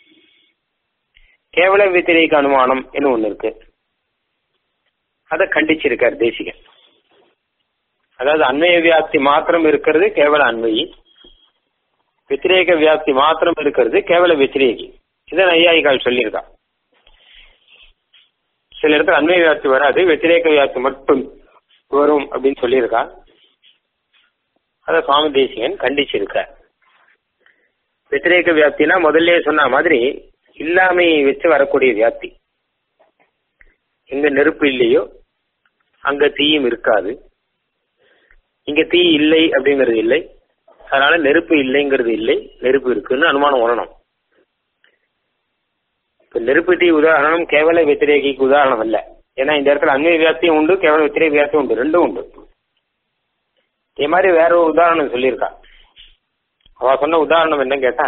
கேவல வத்திரேக அனுமானம் ஒண்ணு இருக்கு அதை கண்டிச்சிருக்கார் தேசிகன் அதாவது அன்வய வியாப்தி மாத்திரம் இருக்கிறது கேவல அன்வயி வத்திரேக வியாப்தி மாத்திரம் இருக்கிறது கேவல வத்திரேகி இதை நையாயிகால் சொல்லியிருக்கா சில இடத்துல அன்வய வியாப்தி வராது வத்திரேக வியாப்தி மட்டும் வரும் அப்படின்னு சொல்லியிருக்கா அத சுவாமி தேசிகன் கண்டிச்சிருக்க வத்திரேக வியாப்தினா முதல்ல சொன்ன மாதிரி இல்லாமையை வச்சு வரக்கூடிய வியாப்தி எங்க நெருப்பு இல்லையோ அங்க தீயும் இருக்காது இங்க தீ இல்லை அப்படிங்கிறது இல்லை அதனால நெருப்பு இல்லைங்கிறது இல்லை நெருப்பு இருக்குன்னு அனுமானம் வரணும் இப்ப நெருப்பு தீ உதாரணம் கேவல வெத்திரேகிக்கு உதாரணம் அல்ல ஏன்னா இந்த இடத்துல அன்மை வியாப்தியும் உண்டு கேவல வெத்திரேக வியாப்தியும் உண்டு ரெண்டும் உண்டு இதே மாதிரி வேற ஒரு உதாரணம் சொல்லியிருக்கா அவ சொன்ன உதாரணம் என்ன கேட்டா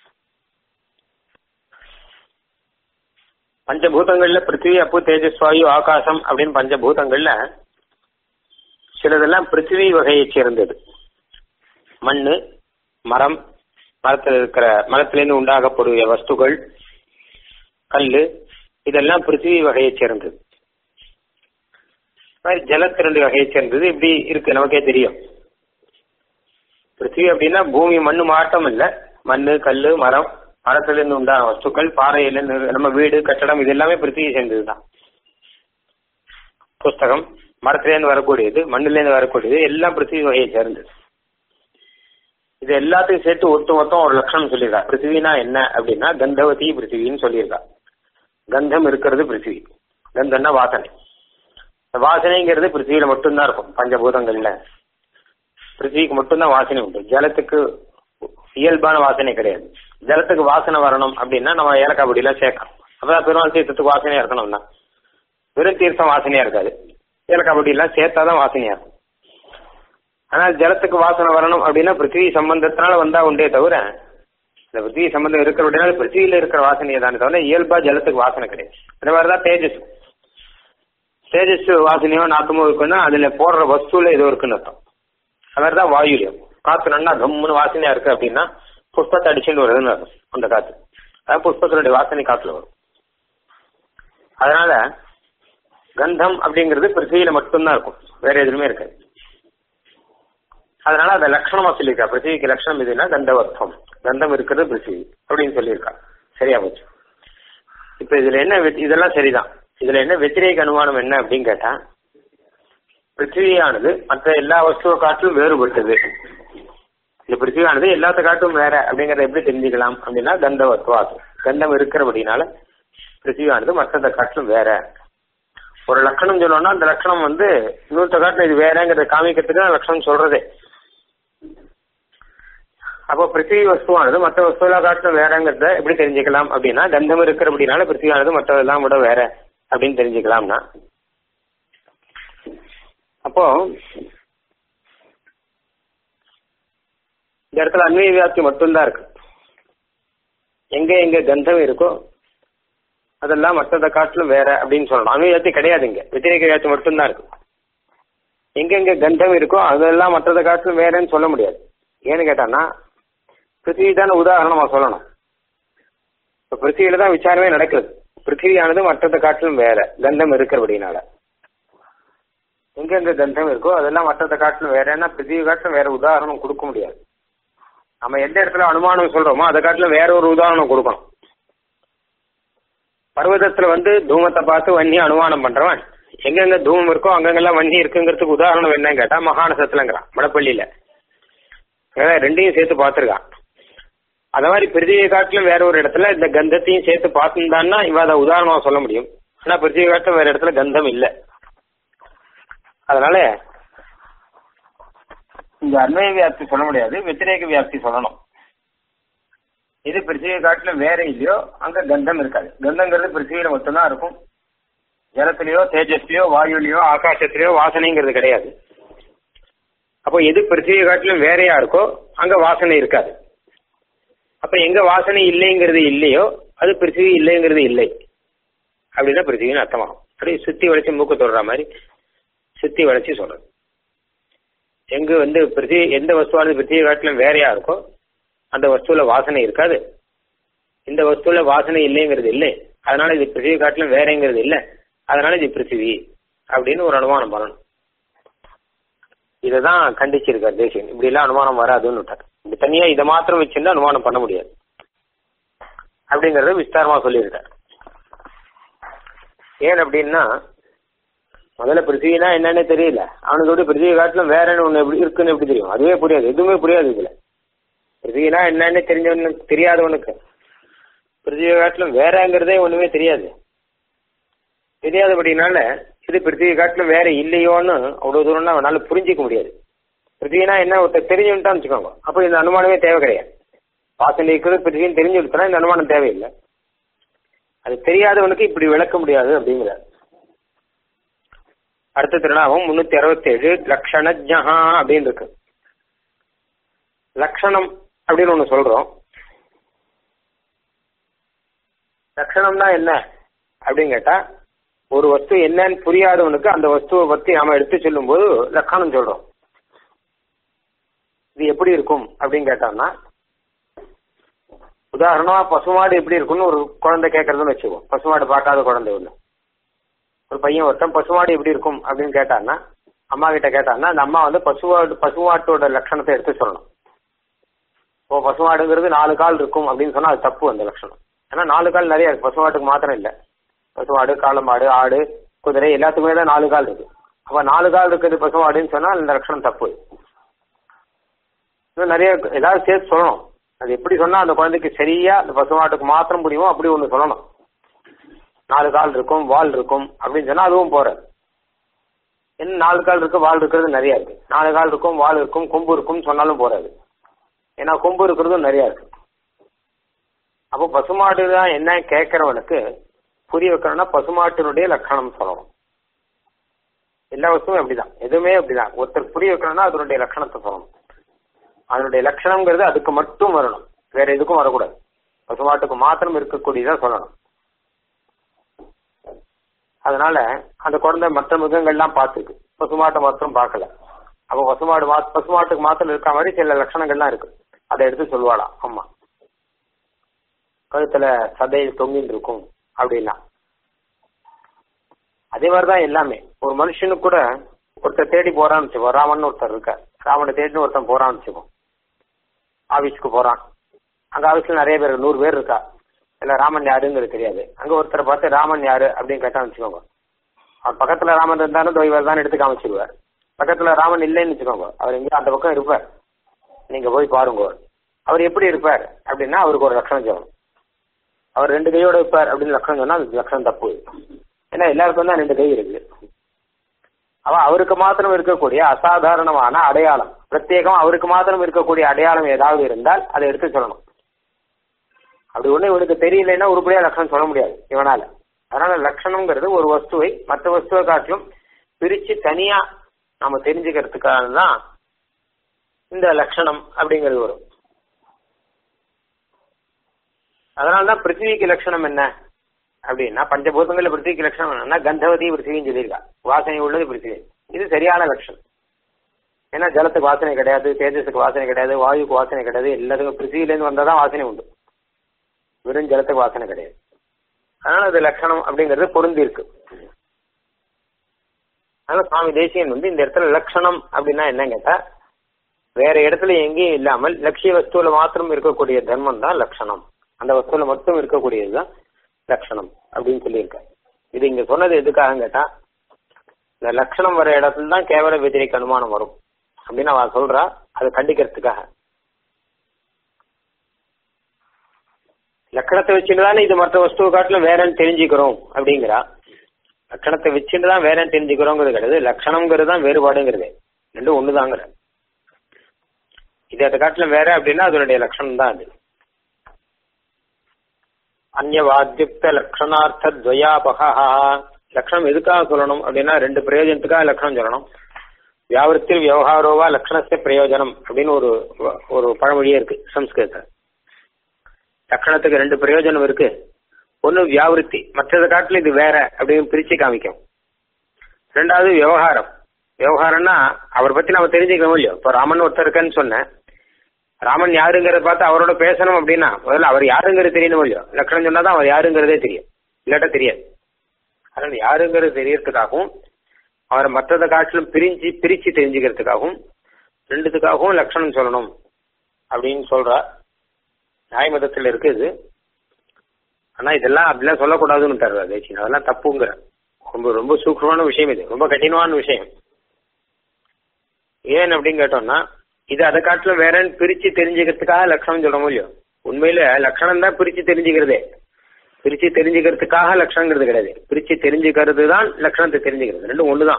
பஞ்சபூதங்கள்ல பிருத்திவி அப்பு தேஜஸ் வாயு ஆகாசம் அப்படின்னு பஞ்சபூதங்கள்ல சிலதெல்லாம் பிருத்திவி வகையை சேர்ந்தது மண்ணு மரம் மரத்தில் இருக்கிற மரத்திலிருந்து உண்டாகக்கூடிய வஸ்துகள் கல்லு இதெல்லாம் பிருத்திவி வகையை சேர்ந்தது மாதிரி ஜலத்திரண்டு வகையை சேர்ந்தது இப்படி இருக்கு நமக்கே தெரியும் பிருத்திவி அப்படின்னா பூமி மண்ணு மாட்டம் இல்ல மண்ணு கல்லு மரம் மரத்துல இருந்து உண்டான வஸ்துக்கள் பாறையில இருந்து நம்ம வீடு கட்டடம் இது எல்லாமே பிருத்திவி சேர்ந்ததுதான் புஸ்தகம் மரத்திலேருந்து வரக்கூடியது மண்ணிலேருந்து வரக்கூடியது எல்லாம் பிருத்திவி வகையை சேர்ந்தது இது எல்லாத்தையும் சேர்த்து ஒட்டு மொத்தம் ஒரு லட்சணம் சொல்லியிருக்கா பிருத்திவினா என்ன அப்படின்னா கந்தவதி பிருத்திவின்னு சொல்லியிருக்கா கந்தம் இருக்கிறது பிருத்திவி கந்தம்னா வாசனை இந்த வாசனைங்கிறது பிருத்திவியில மட்டும்தான் இருக்கும் பஞ்சபூதங்கள்ல பிருத்திவிக்கு மட்டும்தான் வாசனை உண்டு ஜலத்துக்கு இயல்பான வாசனை கிடையாது ஜலத்துக்கு வாசனை வரணும் அப்படின்னா நம்ம ஏலக்காய் பொடியெல்லாம் சேர்க்கணும் அப்பதான் பெருமாள் தீர்த்தத்துக்கு வாசனையா இருக்கணும்னா வெறும் தீர்த்தம் வாசனையா இருக்காது ஏலக்காய் பொடியெல்லாம் சேர்த்தாதான் வாசனையா இருக்கும் ஆனால் ஜலத்துக்கு வாசனை வரணும் அப்படின்னா பிருத்திவி சம்பந்தத்தினால வந்தா உண்டே தவிர இந்த பிருத்திவி சம்பந்தம் இருக்கிற அப்படின்னா பிருத்திவியில இருக்கிற வாசனையை தானே தவிர இயல்பா ஜலத்துக்கு வாசனை கிடையாது அந்த மாதிரிதான் தேஜஸ் தேஜஸ் வாசனையோ நாக்கமோ இருக்குன்னா அதுல போடுற வஸ்துல ஏதோ இருக்குன்னு அர்த்தம் அது தான் வாயுலியம் காத்து நல்லா கம்முன்னு வாசனையா இருக்கு அப்படின்னா புஷ்பத்தை அடிச்சுட்டு வருதுன்னு அர்த்தம் அந்த காத்து அதான் புஷ்பத்தினுடைய வாசனை காத்துல வரும் அதனால கந்தம் அப்படிங்கிறது பிருத்திவியில மட்டும்தான் இருக்கும் வேற எதுவுமே இருக்காது அதனால அதை லட்சணமா சொல்லியிருக்கா பிருத்திவிக்கு லட்சணம் எதுனா கந்தவர்த்தம் கந்தம் இருக்கிறது பிருத்திவி அப்படின்னு சொல்லியிருக்கா சரியா போச்சு இப்ப இதுல என்ன வெ- இதெல்லாம் சரிதான் இதுல என்ன வெத்திரேக அனுமானம் என்ன அப்படின்னு கேட்டா பிருத்திவியானது மற்ற எல்லா வஸ்துவை காட்டிலும் வேறுபட்டது இந்த பிருத்திவியானது எல்லாத்த காட்டும் வேற அப்படிங்கறத எப்படி தெரிஞ்சுக்கலாம் அப்படின்னா கந்தவத்வாது கந்தம் இருக்கிறபடினால பிருத்திவியானது மற்றதை காட்டிலும் வேற ஒரு லட்சணம் சொல்லணும்னா அந்த லட்சணம் வந்து இன்னொருத்த காட்டிலும் இது வேறங்கிறத காமிக்கிறதுக்கு தான் லட்சணம் சொல்றதே அப்போ பிருத்திவி வஸ்துவானது மற்ற வஸ்துவெல்லாம் காட்டிலும் வேறங்கிறத எப்படி தெரிஞ்சுக்கலாம் அப்படின்னா கந்தம் இருக்கிறபடினால பிருத்திவியானது மற்றதெல்லாம் விட வேற அப்படின்னு தெரிஞ்சுக்கலாம்னா அப்போ இந்த இடத்துல அன்வய வியாப்தி மட்டும்தான் இருக்கு எங்க எங்க கந்தம் இருக்கோ அதெல்லாம் மற்றதை காட்டிலும் வேற அப்படின்னு சொல்லணும் அன்வய வியாப்தி கிடையாது இங்க வெத்திரேக வியாப்தி மட்டும்தான் இருக்கு எங்க எங்க கந்தம் இருக்கோ அதெல்லாம் மற்றதை காட்டிலும் வேறன்னு சொல்ல முடியாது ஏன்னு கேட்டான்னா பிருத்திவி தானே உதாரணமா சொல்லணும் இப்ப பிருத்திவியில தான் விசாரமே நடக்குது பிருத்திவியானது மற்றதை காட்டிலும் வேற கந்தம் இருக்கிறபடினால எங்கெங்க கந்தம் இருக்கோ அதெல்லாம் மற்றதை காட்டிலும் வேற ஏன்னா பிருத்திவி காட்டிலும் வேற உதாரணம் கொடுக்க முடியாது நம்ம எந்த இடத்துல அனுமானம் சொல்றோமோ அதை காட்டிலும் வேற ஒரு உதாரணம் கொடுக்கணும் பர்வதத்துல வந்து தூமத்தை பார்த்து வன்னி அனுமானம் பண்றவன் எங்கெங்க தூமம் இருக்கோ அங்கங்கெல்லாம் வன்னி இருக்குங்கிறதுக்கு உதாரணம் என்னன்னு கேட்டா மகாநசத்துலங்கிறான் மடப்பள்ளியில அதான் ரெண்டையும் சேர்த்து பார்த்திருக்கான் அந்த மாதிரி பிரிதியை காட்டிலும் வேற ஒரு இடத்துல இந்த கந்தத்தையும் சேர்த்து பார்த்துருந்தான்னா இவன் அதை உதாரணமா சொல்ல முடியும் ஆனா பிரிதியை காட்டிலும் வேற இடத்துல கந்தம் இல்லை அதனால இந்த அன்வய வியாப்தி சொல்ல முடியாது வெத்திரேக வியாப்தி சொல்லணும் இது பிருத்திவியை காட்டிலும் வேற இல்லையோ அங்க கந்தம் இருக்காது கந்தங்கிறது பிருத்திவியில மட்டும்தான் இருக்கும் ஜலத்திலேயோ தேஜஸ்லயோ வாயுலயோ ஆகாசத்திலேயோ வாசனைங்கிறது கிடையாது அப்போ எது பிருத்திவியை காட்டிலும் வேறையா இருக்கோ அங்க வாசனை இருக்காது அப்ப எங்க வாசனை இல்லைங்கிறது இல்லையோ அது பிருத்திவி இல்லைங்கிறது இல்லை அப்படின்னா பிருத்திவின்னு அர்த்தமாகும் அப்படியே சுத்தி வளைச்சு மூக்கு தொடுற மாதிரி சுத்தி வளைச்சு சொல்றது எங்க வந்து பிருத்திவி எந்த வஸ்துவானது பிருத்திவி காட்டிலும் வேறையா இருக்கோ அந்த வஸ்துல வாசனை இருக்காது இந்த வஸ்துல வாசனை இல்லைங்கிறது இல்லை அதனால இது பிருத்திவி காட்டிலும் வேறங்கிறது இல்லை அதனால இது பிருத்திவி அப்படின்னு ஒரு அனுமானம் பண்ணணும் இததான் கண்டிச்சிருக்கார் தேசியன் இப்படி எல்லாம் அனுமானம் வராதுன்னு விட்டார் இப்படி தனியா இதை மாத்திரம் வச்சிருந்தா அனுமானம் பண்ண முடியாது அப்படிங்கறத விஸ்தாரமா சொல்லியிருக்கார் ஏன் அப்படின்னா முதல்ல பிருத்திவினா என்னன்னு தெரியல அவனுக்கு எப்படி பிருத்திவி காட்டிலும் வேறன்னு ஒண்ணு எப்படி இருக்குன்னு எப்படி தெரியும் அதுவே புரியாது எதுவுமே புரியாது இதுல பிருத்திவினா என்னன்னு தெரிஞ்சவனுக்கு தெரியாதவனுக்கு பிருத்திவி காட்டிலும் வேறங்கிறதே ஒண்ணுமே தெரியாது தெரியாதபடினால இது பிருத்திவி காட்டிலும் வேற இல்லையோன்னு அவ்வளவு தூரம்னா அவனால புரிஞ்சிக்க முடியாது பிருத்திவினா என்ன ஒருத்தர் தெரிஞ்சுட்டான்னு வச்சுக்கோங்க அப்போ இந்த அனுமானமே தேவை கிடையாது வாசனை இருக்கிறது பிருத்திவின்னு தெரிஞ்சு கொடுத்தனா இந்த அனுமானம் தேவையில்லை அது தெரியாதவனுக்கு இப்படி விளக்க முடியாது அப்படிங்கிறார் அடுத்த திருநாமம் முன்னூத்தி அறுபத்தி ஏழு லக்ஷணஜஹா அப்படின்னு இருக்கு லக்ஷணம் அப்படின்னு ஒண்ணு சொல்றோம் லட்சணம்னா என்ன அப்படின்னு கேட்டா ஒரு வஸ்து என்னன்னு புரியாதவனுக்கு அந்த வஸ்துவை பத்தி நாம எடுத்து சொல்லும் போது லட்சணம் சொல்றோம் இது எப்படி இருக்கும் அப்படின்னு கேட்டான்னா உதாரணமா பசுமாடு எப்படி இருக்கும்னு ஒரு குழந்தை கேட்கறதுன்னு வச்சுக்கோ பசுமாடு பார்க்காத குழந்தை ஒண்ணு ஒரு பையன் ஒருத்தன் பசுமாடு எப்படி இருக்கும் அப்படின்னு கேட்டான்னா அம்மா கிட்ட கேட்டான்னா அந்த அம்மா வந்து பசுவாடு பசுமாட்டோட லட்சணத்தை எடுத்து சொல்லணும் இப்போ பசுமாடுங்கிறது நாலு கால் இருக்கும் அப்படின்னு சொன்னா அது தப்பு அந்த லட்சணம் ஏன்னா நாலு கால் நிறைய இருக்கு பசுமாட்டுக்கு மாத்திரம் இல்ல பசுமாடு காளமாடு ஆடு குதிரை எல்லாத்துக்குமே தான் நாலு கால் இருக்கு அப்ப நாலு கால் இருக்குது பசுமாடுன்னு சொன்னா அந்த லட்சணம் தப்பு இன்னும் நிறைய ஏதாவது சேர்த்து சொல்லணும் அது எப்படி சொன்னா அந்த குழந்தைக்கு சரியா அந்த பசுமாட்டுக்கு மாத்திரம் முடியுமோ அப்படி ஒண்ணு சொல்லணும் நாலு கால் இருக்கும் வால் இருக்கும் அப்படின்னு சொன்னா அதுவும் போறாது என்ன நாலு கால் இருக்கு வால் இருக்கிறது நிறைய இருக்கு நாலு கால் இருக்கும் வால் இருக்கும் கொம்பு இருக்கும் சொன்னாலும் போறாது ஏன்னா கொம்பு இருக்கிறதும் நிறைய இருக்கு அப்போ பசுமாடு தான் என்ன கேட்கறவனுக்கு புரிய வைக்கணும்னா பசுமாட்டினுடைய லட்சணம் சொல்லணும் எல்லா வஸ்துவும் அப்படிதான் எதுவுமே அப்படிதான் ஒருத்தர் புரிய வைக்கணும்னா அதனுடைய லட்சணத்தை சொல்லணும் அதனுடைய லட்சணம்ங்கிறது அதுக்கு மட்டும் வரணும் வேற எதுக்கும் வரக்கூடாது பசுமாட்டுக்கு மாத்திரம் இருக்கக்கூடியதா சொல்லணும் அதனால அந்த குழந்தை மற்ற மிருகங்கள்லாம் பார்த்துருக்கு பசுமாட்டை மாத்திரம் பார்க்கல அப்ப பசுமாடு மா பசுமாட்டுக்கு மாத்திரம் இருக்க மாதிரி சில லட்சணங்கள்லாம் இருக்கு அதை எடுத்து சொல்லுவாளாம் அம்மா கழுத்துல சதையில் தொங்கின்னு இருக்கும் அப்படின்னா அதே மாதிரிதான் எல்லாமே ஒரு மனுஷனுக்கு கூட ஒருத்தர் தேடி போறான்னு வச்சுக்கோ ராமன் ஒருத்தர் இருக்க ராமனை தேடின்னு ஒருத்தன் போறான்னு வச்சுக்கோ ஆபீஸ்க்கு போறான் அங்க ஆபீஸ்ல நிறைய பேர் நூறு பேர் இருக்கா இல்ல ராமன் யாருங்கிறது தெரியாது அங்க ஒருத்தரை பார்த்து ராமன் யாரு அப்படின்னு கேட்டான்னு வச்சுக்கோங்க அவர் பக்கத்துல ராமன் இருந்தாலும் இவர் தான் எடுத்து காமிச்சிருவார் பக்கத்துல ராமன் இல்லைன்னு வச்சுக்கோங்க அவர் எங்கேயும் அந்த பக்கம் இருப்பார் நீங்க போய் பாருங்க அவர் எப்படி இருப்பார் அப்படின்னா அவருக்கு ஒரு லட்சணம் சொல்லணும் அவர் ரெண்டு கையோட இருப்பார் அப்படின்னு லட்சணம் சொன்னா அது லட்சணம் தப்பு ஏன்னா எல்லாருக்கும் தான் ரெண்டு கை இருக்கு அவ அவருக்கு மாத்திரம் இருக்கக்கூடிய அசாதாரணமான அடையாளம் பிரத்யேகம் அவருக்கு மாத்திரம் இருக்கக்கூடிய அடையாளம் ஏதாவது இருந்தால் அதை எடுத்து சொல்லணும் அப்படி ஒண்ணு இவனுக்கு தெரியலன்னா உருப்படியா லட்சணம் சொல்ல முடியாது இவனால அதனால லட்சணம்ங்கிறது ஒரு வஸ்துவை மற்ற வஸ்துவை காட்டிலும் பிரிச்சு தனியா நாம தெரிஞ்சுக்கிறதுக்காக தான் இந்த லட்சணம் அப்படிங்கிறது வரும் அதனாலதான் பிருத்திவிக்கு லட்சணம் என்ன அப்படின்னா பஞ்சபூதங்கள்ல பிருத்திவிக்கு லட்சணம் என்னன்னா கந்தவதி பிருத்திவின்னு சொல்லியிருக்கா வாசனை உள்ளது பிருத்திவி இது சரியான லட்சணம் ஏன்னா ஜலத்துக்கு வாசனை கிடையாது தேஜஸுக்கு வாசனை கிடையாது வாயுக்கு வாசனை கிடையாது எல்லாத்துக்கும் பிருத்திவிலேருந்து வந்தாதான் வாசனை உண்டு வெறும் ஜலத்துக்கு வாசனை கிடையாது அதனால அது லட்சணம் அப்படிங்கிறது பொருந்தி இருக்கு அதனால சுவாமி தேசியன் வந்து இந்த இடத்துல லட்சணம் அப்படின்னா என்ன கேட்டா வேற இடத்துல எங்கேயும் இல்லாமல் லட்சிய வஸ்துவில மாத்திரம் இருக்கக்கூடிய தர்மம் தான் லட்சணம் அந்த வஸ்துவில மட்டும் இருக்கக்கூடியதுதான் லட்சணம் அப்படின்னு சொல்லியிருக்காரு இது இங்க சொன்னது எதுக்காக கேட்டா இந்த லட்சணம் வர இடத்துல தான் கேவல வெதிரிக்கு அனுமானம் வரும் அப்படின்னு அவ சொல்றா அதை கண்டிக்கிறதுக்காக லக்கணத்தை வச்சுட்டு தானே இது மற்ற வஸ்துவை காட்டிலும் வேறன்னு தெரிஞ்சுக்கிறோம் அப்படிங்கிறா லக்கணத்தை வச்சுட்டு தான் வேறன்னு தெரிஞ்சுக்கிறோங்கிறது கிடையாது லட்சணம்ங்கிறது தான் வேறுபாடுங்கிறது ரெண்டும் ஒண்ணுதாங்கிற இது அதை காட்டிலும் வேற அப்படின்னா அதனுடைய லட்சணம் தான் அது அந்நவாத்யுக்த லட்சணார்த்த துவயாபகா லட்சணம் எதுக்காக சொல்லணும் அப்படின்னா ரெண்டு பிரயோஜனத்துக்காக லட்சணம் சொல்லணும் வியாவிருத்தில் விவகாரோவா லட்சணத்தை பிரயோஜனம் அப்படின்னு ஒரு ஒரு பழமொழியே இருக்கு சம்ஸ்கிருத லட்சணத்துக்கு ரெண்டு பிரயோஜனம் இருக்கு ஒன்னு வியாவிருத்தி மற்றதை காட்டிலும் இது வேற அப்படின்னு பிரிச்சு காமிக்கும் ரெண்டாவது விவகாரம் விவகாரம்னா அவரை பத்தி நம்ம தெரிஞ்சுக்கணும் இல்லையோ இப்போ ராமன் ஒருத்தர் இருக்கன்னு சொன்னேன் ராமன் யாருங்கிறத பார்த்து அவரோட பேசணும் அப்படின்னா முதல்ல அவர் யாருங்கிறது தெரியணும் இல்லையோ லட்சணம் சொன்னாதான் அவர் யாருங்கிறதே தெரியும் இல்லாட்டா தெரியாது அதனால யாருங்கிறது தெரியறதுக்காகவும் அவரை மற்றதை காட்டிலும் பிரிஞ்சு பிரிச்சு தெரிஞ்சுக்கிறதுக்காகவும் ரெண்டுத்துக்காகவும் லட்சணம் சொல்லணும் அப்படின்னு சொல்றா நியாய மதத்தில் இருக்குது ஆனா இதெல்லாம் அப்படிலாம் சொல்லக்கூடாதுன்னு தர்றாரு தேசியம் அதெல்லாம் தப்புங்கிற ரொம்ப ரொம்ப சூக்ஷமான விஷயம் இது ரொம்ப கடினமான விஷயம் ஏன் அப்படின்னு கேட்டோம்னா இது அதை காட்டிலும் வேறன்னு பிரிச்சு தெரிஞ்சுக்கிறதுக்காக லட்சணம் சொல்ல முடியும் உண்மையில லட்சணம் தான் பிரிச்சு தெரிஞ்சுக்கிறதே பிரிச்சு தெரிஞ்சுக்கிறதுக்காக லட்சணங்கிறது கிடையாது பிரிச்சு தெரிஞ்சுக்கிறது தான் லட்சணத்தை தெரிஞ்சுக்கிறது ரெண்டும் ஒண்ணுதான்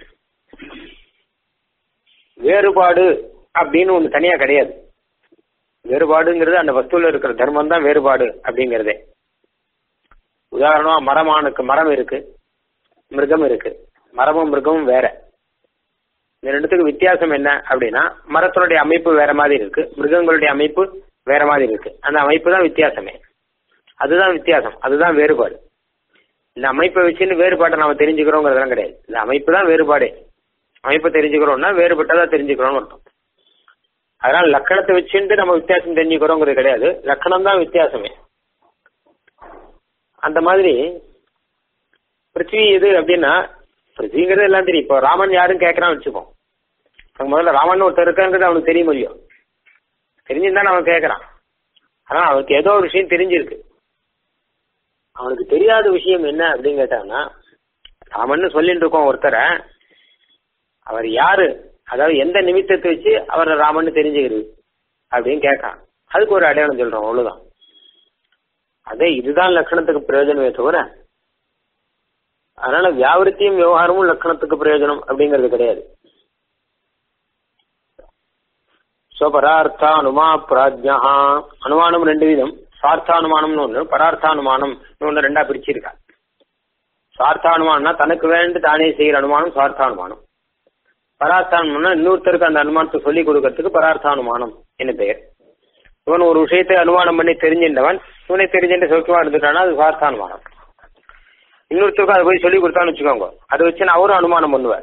வேறுபாடு அப்படின்னு ஒண்ணு தனியா கிடையாது வேறுபாடுங்கிறது அந்த வஸ்துல இருக்கிற தர்மம் தான் வேறுபாடு அப்படிங்கறதே உதாரணமா மரமானுக்கு மரம் இருக்கு மிருகம் இருக்கு மரமும் மிருகமும் வேற இந்த ரெண்டுத்துக்கு வித்தியாசம் என்ன அப்படின்னா மரத்தினுடைய அமைப்பு வேற மாதிரி இருக்கு மிருகங்களுடைய அமைப்பு வேற மாதிரி இருக்கு அந்த அமைப்பு தான் வித்தியாசமே அதுதான் வித்தியாசம் அதுதான் வேறுபாடு இந்த அமைப்பை வச்சுன்னு வேறுபாட்டை நாம தெரிஞ்சுக்கிறோங்கிறதெல்லாம் கிடையாது இந்த அமைப்பு தான் வேறுபாடே அமைப்பை தெரிஞ்சுக்கிறோம்னா வேறுபட்டதா தெரிஞ்சுக்கிறோம்னு அர்த்தம் அதனால லக்கணத்தை வச்சுட்டு நம்ம வித்தியாசம் தெரிஞ்சுக்கிறோங்கிறது கிடையாது லக்கணம் தான் வித்தியாசமே அந்த மாதிரி பிருத்திவி எது அப்படின்னா பிருத்திவிங்கிறது எல்லாம் தெரியும் இப்போ ராமன் யாருன்னு கேட்கறான்னு வச்சுப்போம் முதல்ல ராமன் ஒருத்தர் இருக்காங்கிறது அவனுக்கு தெரியும் இல்லையோ தெரிஞ்சுதான் அவன் கேட்கறான் ஆனா அவனுக்கு ஏதோ ஒரு விஷயம் தெரிஞ்சிருக்கு அவனுக்கு தெரியாத விஷயம் என்ன அப்படின்னு கேட்டான்னா ராமன்னு சொல்லிட்டு இருக்கோம் ஒருத்தரை அவர் யாரு அதாவது எந்த நிமித்தத்தை வச்சு அவர் ராமன்னு தெரிஞ்சுக்கிறது அப்படின்னு கேட்கான் அதுக்கு ஒரு அடையாளம் சொல்றோம் அவ்வளவுதான் அதே இதுதான் லட்சணத்துக்கு பிரயோஜனமே தவிர அதனால வியாவிருத்தியும் விவகாரமும் லட்சணத்துக்கு பிரயோஜனம் அப்படிங்கிறது கிடையாது ஸ்வபரார்த்த அனுமா பிராஜ்யா அனுமானம் ரெண்டு விதம் சார்த்தானுமானம்னு ஒண்ணு பரார்த்தானுமானம் ஒண்ணு ரெண்டா பிரிச்சிருக்கா சார்த்தானுமானம்னா தனக்கு வேண்டு தானே செய்யற அனுமானம் சார்த்தானுமானம் பரார்த்தானுமானம் இன்னொருத்தருக்கு அந்த அனுமானத்தை சொல்லி கொடுக்கறதுக்கு பரார்த்தானுமானம் என்ன பெயர் இவன் ஒரு விஷயத்தை அனுமானம் பண்ணி தெரிஞ்சின்றவன் இவனை தெரிஞ்சுட்டு சௌக்கியமா இருந்துட்டானா அது சார்த்தானுமானம் இன்னொருத்தருக்கு அதை போய் சொல்லி கொடுத்தான்னு வச்சுக்கோங்க அதை வச்சு நான் அவரும் அனுமானம் பண்ணுவார்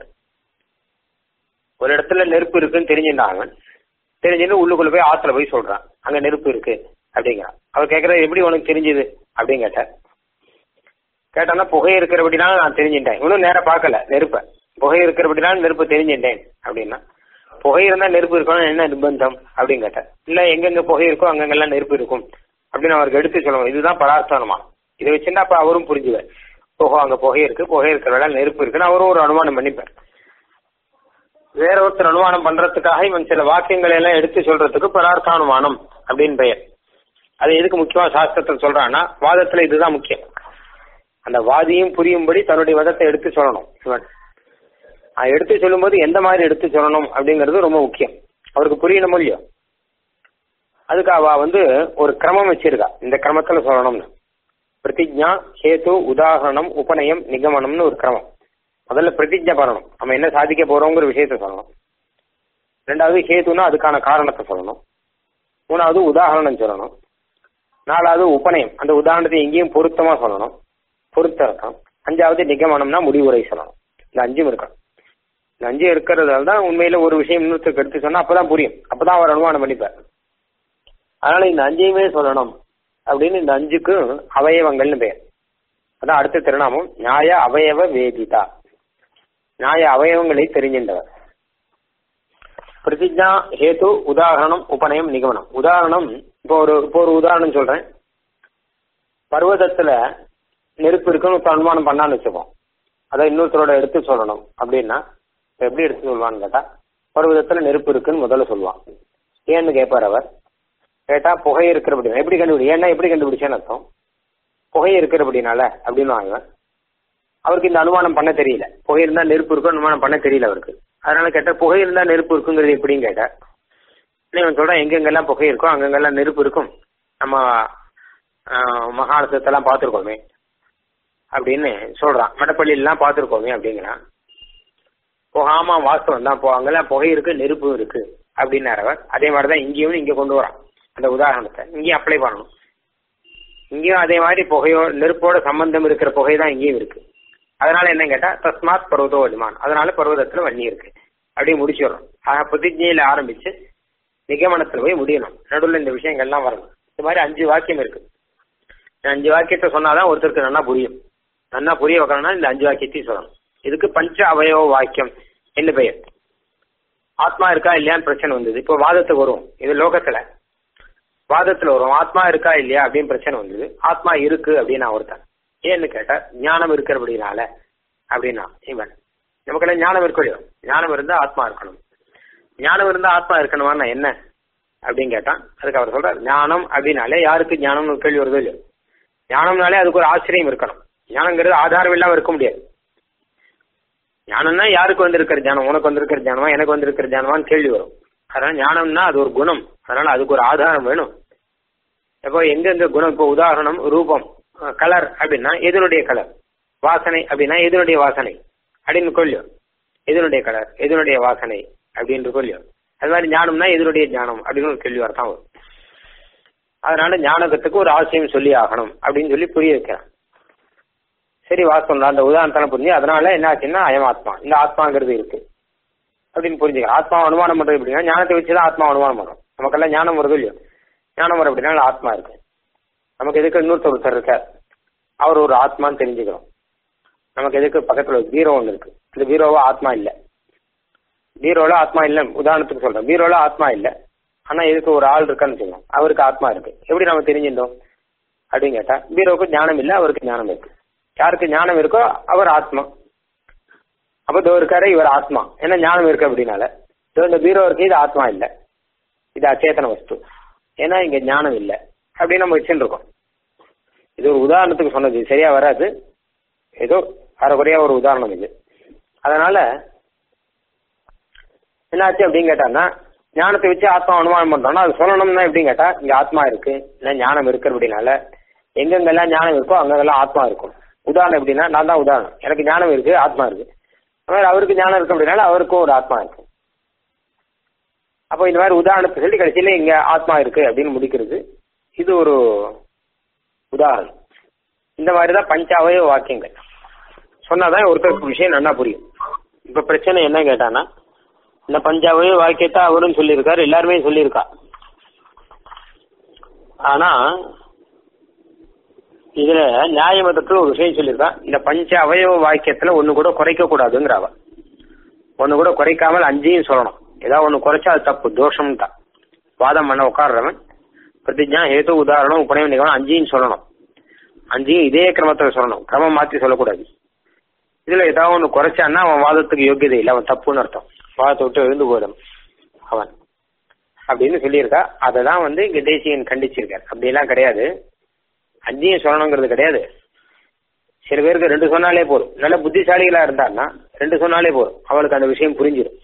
ஒரு இடத்துல நெருப்பு இருக்குன்னு தெரிஞ்சுட்டாங்க தெரிஞ்சுட்டு உள்ளுக்குள்ள போய் ஆத்துல போய் சொல்றான் அங்க நெருப்பு இருக்கு அப்படிங்கிறான் அவர் கேட்கறது எப்படி உனக்கு தெரிஞ்சது அப்படின்னு கேட்டார் கேட்டானா புகை இருக்கிறபடினால நான் தெரிஞ்சுட்டேன் இன்னும் நேரம் பார்க்கல நெருப்ப புகை இருக்கிறபடினால நெருப்பு தெரிஞ்சுட்டேன் அப்படின்னா புகை இருந்தா நெருப்பு இருக்கணும் என்ன நிர்பந்தம் அப்படின்னு கேட்டார் இல்ல எங்கெங்க புகை இருக்கோ அங்கங்கெல்லாம் நெருப்பு இருக்கும் அப்படின்னு அவருக்கு எடுத்து சொல்லுவோம் இதுதான் பரார்த்தனமா இதை வச்சுன்னா அப்ப அவரும் புரிஞ்சுவார் ஓஹோ அங்க புகை இருக்கு புகை இருக்கிற நெருப்பு இருக்குன்னு அவரும் ஒரு அனுமானம் பண்ணிப்பார் வேற ஒருத்தர் அனுமானம் பண்றதுக்காக இவன் சில வாக்கியங்களை எல்லாம் எடுத்து சொல்றதுக்கு பரார்த்தானுமானம் அப்படின்னு பெயர் அது எதுக்கு முக்கியமா சாஸ்திரத்தில் சொல்றான்னா வாதத்துல இதுதான் முக்கியம் அந்த வாதியும் புரியும்படி தன்னுடைய வதத்தை எடுத்து சொல்லணும் இவன் அது எடுத்து சொல்லும்போது எந்த மாதிரி எடுத்து சொல்லணும் அப்படிங்கிறது ரொம்ப முக்கியம் அவருக்கு புரியணும் இல்லையோ அதுக்கு அவ வந்து ஒரு கிரமம் வச்சிருக்கா இந்த கிரமத்துல சொல்லணும்னு பிரதிஜா ஹேது உதாகரணம் உபநயம் நிகமனம்னு ஒரு கிரமம் முதல்ல பிரதிஜை பண்ணணும் நம்ம என்ன சாதிக்க போறோங்கிற விஷயத்த சொல்லணும் ரெண்டாவது ஹேதுனா அதுக்கான காரணத்தை சொல்லணும் மூணாவது உதாகரணம் சொல்லணும் நாலாவது உபநயம் அந்த உதாரணத்தை எங்கேயும் பொருத்தமா சொல்லணும் பொருத்தம் அஞ்சாவது நிகமனம்னா முடிவுரை சொல்லணும் இந்த அஞ்சும் இருக்கணும் இந்த அஞ்சு இருக்கிறதால தான் உண்மையில ஒரு விஷயம் இன்னொருத்தருக்கு எடுத்து சொன்னா அப்பதான் புரியும் அப்பதான் அவர் அனுமானம் பண்ணிப்பார் அதனால இந்த அஞ்சையுமே சொல்லணும் அப்படின்னு இந்த அஞ்சுக்கு அவயவங்கள்னு பெயர் அதான் அடுத்த திருநாமம் நியாய அவயவ வேதிதா நியாய அவயவங்களை தெரிஞ்சின்றவர் பிரதிஜா ஹேது உதாரணம் உபநயம் நிகமனம் உதாரணம் இப்போ ஒரு இப்போ ஒரு உதாரணம் சொல்றேன் பர்வதத்துல நெருப்பு இருக்குன்னு இப்ப அனுமானம் பண்ணான்னு வச்சுப்போம் அதை இன்னொருத்தரோட எடுத்து சொல்லணும் அப்படின்னா இப்ப எப்படி எடுத்து சொல்லுவான்னு கேட்டா பர்வதத்துல நெருப்பு இருக்குன்னு முதல்ல சொல்லுவான் ஏன்னு கேட்பார் அவர் கேட்டா புகை இருக்கிறபடி எப்படி கண்டுபிடி ஏன்னா எப்படி கண்டுபிடிச்சேன்னு அர்த்தம் புகை இருக்கிறபடினால அப்படின்னு வாங்க அவருக்கு இந்த அனுமானம் பண்ண தெரியல புகை இருந்தா நெருப்பு இருக்கும் அனுமானம் பண்ண தெரியல அவருக்கு அதனால கேட்டா புகை இருந்தா நெருப்பு இருக்குங்கிறது எப்படின்னு கேட்டார் இவன் சொல்றான் எங்கெங்கெல்லாம் புகை இருக்கும் அங்கங்கெல்லாம் நெருப்பு இருக்கும் நம்ம மகாலசத்தெல்லாம் பார்த்துருக்கோமே அப்படின்னு சொல்றான் மடப்பள்ளியெல்லாம் பார்த்துருக்கோமே அப்படிங்கிறான் ஓ ஆமா வாஸ்தவம் தான் போ அங்கெல்லாம் புகை இருக்கு நெருப்பும் இருக்கு அப்படின்னாரு அவர் அதே மாதிரிதான் இங்கேயும் இங்க கொண்டு வரான் அந்த உதாரணத்தை இங்கேயும் அப்ளை பண்ணணும் இங்கேயும் அதே மாதிரி புகையோ நெருப்போட சம்பந்தம் இருக்கிற புகை தான் இங்கேயும் இருக்கு அதனால என்ன கேட்டா தஸ்மாத் பர்வதோ வலிமான் அதனால பர்வதத்துல வன்னி இருக்கு அப்படியே முடிச்சிடணும் ஆக பிரதிஜையில ஆரம்பிச்சு நிகமனத்துல போய் முடியணும் நடுவில் இந்த விஷயங்கள்லாம் வரணும் இந்த மாதிரி அஞ்சு வாக்கியம் இருக்கு அஞ்சு வாக்கியத்தை சொன்னாதான் ஒருத்தருக்கு நல்லா புரியும் நல்லா புரிய வைக்கணும்னா இந்த அஞ்சு வாக்கியத்தையும் சொல்லணும் இதுக்கு பஞ்ச அவயவ வாக்கியம் என்ன பெயர் ஆத்மா இருக்கா இல்லையான்னு பிரச்சனை வந்தது இப்போ வாதத்துக்கு வரும் இது லோகத்துல வாதத்துல வரும் ஆத்மா இருக்கா இல்லையா அப்படின்னு பிரச்சனை வந்தது ஆத்மா இருக்கு அப்படின்னு நான் ஒருத்தன் ஏன்னு கேட்டா ஞானம் இருக்கிறபடினால அப்படின்னா இவன் நமக்கெல்லாம் ஞானம் இருக்கலையோ ஞானம் இருந்தா ஆத்மா இருக்கணும் ஞானம் இருந்தா ஆத்மா இருக்கணுமா என்ன அப்படின்னு கேட்டான் அதுக்கு அவர் சொல்றார் ஞானம் அப்படின்னாலே யாருக்கு ஞானம்னு கேள்வி வருதோ இல்லையோ ஞானம்னாலே அதுக்கு ஒரு ஆச்சரியம் இருக்கணும் ஞானங்கிறது ஆதாரம் இல்லாம இருக்க முடியாது ஞானம்னா யாருக்கு வந்திருக்கிற ஞானம் உனக்கு வந்திருக்கிற ஞானமா எனக்கு வந்திருக்கிற ஞானமான்னு கேள்வி வரும் அதனால ஞானம்னா அது ஒரு குணம் அதனால அதுக்கு ஒரு ஆதாரம் வேணும் இப்போ எங்கெங்க குணம் இப்போ உதாரணம் ரூபம் கலர் அப்படின்னா எதனுடைய கலர் வாசனை அப்படின்னா எதனுடைய வாசனை அப்படின்னு கொள்ளியோ எதனுடைய கலர் எதனுடைய வாசனை அப்படின்னு கொள்ளியோ அது மாதிரி ஞானம்னா எதனுடைய ஞானம் அப்படின்னு ஒரு கேள்வி வரத்தான் வரும் அதனால ஞானகத்துக்கு ஒரு ஆசையம் சொல்லி ஆகணும் அப்படின்னு சொல்லி புரிய வைக்கிறான் சரி வாஸ்தவம் தான் அந்த உதாரணத்தால புரிஞ்சு அதனால என்ன ஆச்சுன்னா அயம் ஆத்மா இந்த ஆத்மாங்கிறது இருக்கு அப்படின்னு புரிஞ்சுக்கலாம் ஆத்மா அனுமானம் பண்றது எப்படின்னா ஞானத்தை வச்சுதான் ஆத்மா அனுமானம் பண்ணும் நமக்கெல்லாம் ஞானம் வருது இல்லையோ ஞானம் வர அப்படின்னா ஆத்மா இருக்கு நமக்கு எதுக்கு இன்னொருத்தர் ஒருத்தர் இருக்கார் அவர் ஒரு ஆத்மான்னு தெரிஞ்சுக்கிறோம் நமக்கு எதுக்கு பக்கத்துல ஒரு பீரோ ஒன்று இருக்கு இந்த பீரோவா ஆத்மா இல்ல பீரோல ஆத்மா இல்ல உதாரணத்துக்கு சொல்றேன் பீரோல ஆத்மா இல்ல ஆனா இதுக்கு ஒரு ஆள் இருக்கான்னு வச்சுக்கோங்க அவருக்கு ஆத்மா இருக்கு எப்படி நம்ம தெரிஞ்சிருந்தோம் அப்படின்னு கேட்டா பீரோவுக்கு ஞானம் இல்லை அவருக்கு ஞானம் இருக்கு யாருக்கு ஞானம் இருக்கோ அவர் ஆத்மா அப்ப இதோ இருக்காரு இவர் ஆத்மா ஏன்னா ஞானம் இருக்கு அப்படின்னால இதோ இந்த பீரோ இருக்கு இது ஆத்மா இல்லை இது அச்சேதன வஸ்து ஏன்னா இங்க ஞானம் இல்லை அப்படின்னு நம்ம வச்சுட்டு இருக்கோம் இது ஒரு உதாரணத்துக்கு சொன்னது இது சரியா வராது ஏதோ அரைக்குறையா ஒரு உதாரணம் இது அதனால என்னாச்சு அப்படின்னு கேட்டான்னா ஞானத்தை வச்சு ஆத்மா அனுமானம் பண்றோம்னா அது சொல்லணும்னா எப்படின்னு கேட்டா இங்க ஆத்மா இருக்கு இல்லை ஞானம் இருக்கு அப்படின்னால எங்கெங்கெல்லாம் ஞானம் இருக்கோ அங்கெல்லாம் ஆத்மா இருக்கும் உதாரணம் எப்படின்னா நான் தான் உதாரணம் எனக்கு ஞானம் இருக்கு ஆத்மா இருக்கு அது மாதிரி அவருக்கு ஞானம் இருக்கு அப்படின்னால அவருக்கும் ஒரு ஆத்மா இருக்கு அப்போ இந்த மாதிரி உதாரணத்தை சொல்லி கடைசியில இங்க ஆத்மா இருக்கு அப்படின்னு முடிக்கிறது இது ஒரு உதாரணம் இந்த மாதிரி தான் பஞ்சாவய வாக்கியங்கள் சொன்னாதான் ஒருத்தருக்கு விஷயம் நல்லா புரியும் இப்ப பிரச்சனை என்ன கேட்டானா இந்த பஞ்சாவய வாக்கியத்தை அவரும் சொல்லியிருக்காரு எல்லாருமே சொல்லியிருக்கா ஆனா இதுல நியாய மதத்துல ஒரு விஷயம் சொல்லியிருக்கான் இந்த பஞ்ச அவயவ வாக்கியத்துல ஒண்ணு கூட குறைக்க கூடாதுங்கிறாவ ஒண்ணு கூட குறைக்காமல் அஞ்சையும் சொல்லணும் ஏதாவது ஒண்ணு குறைச்சா அது தப்பு தோஷம் தான் வாதம் பண்ண உட்காடுறவன் பிரதிஜா ஹேது உதாரணம் உபநயம் நிகழ்வு அஞ்சையும் சொல்லணும் அஞ்சையும் இதே கிரமத்துல சொல்லணும் கிரமம் மாத்தி சொல்லக்கூடாது இதுல ஏதாவது ஒண்ணு குறைச்சான்னா அவன் வாதத்துக்கு யோக்கியதை இல்லை அவன் தப்புன்னு அர்த்தம் வாதத்தை விட்டு எழுந்து போயிடும் அவன் அப்படின்னு சொல்லியிருக்கா அதை தான் வந்து இங்க தேசியன் கண்டிச்சிருக்கார் அப்படியெல்லாம் கிடையாது அஞ்சையும் சொல்லணுங்கிறது கிடையாது சில பேருக்கு ரெண்டு சொன்னாலே போதும் நல்ல புத்திசாலிகளா இருந்தான்னா ரெண்டு சொன்னாலே போதும் அவளுக்கு அந்த விஷயம் புரிஞ்சிடும்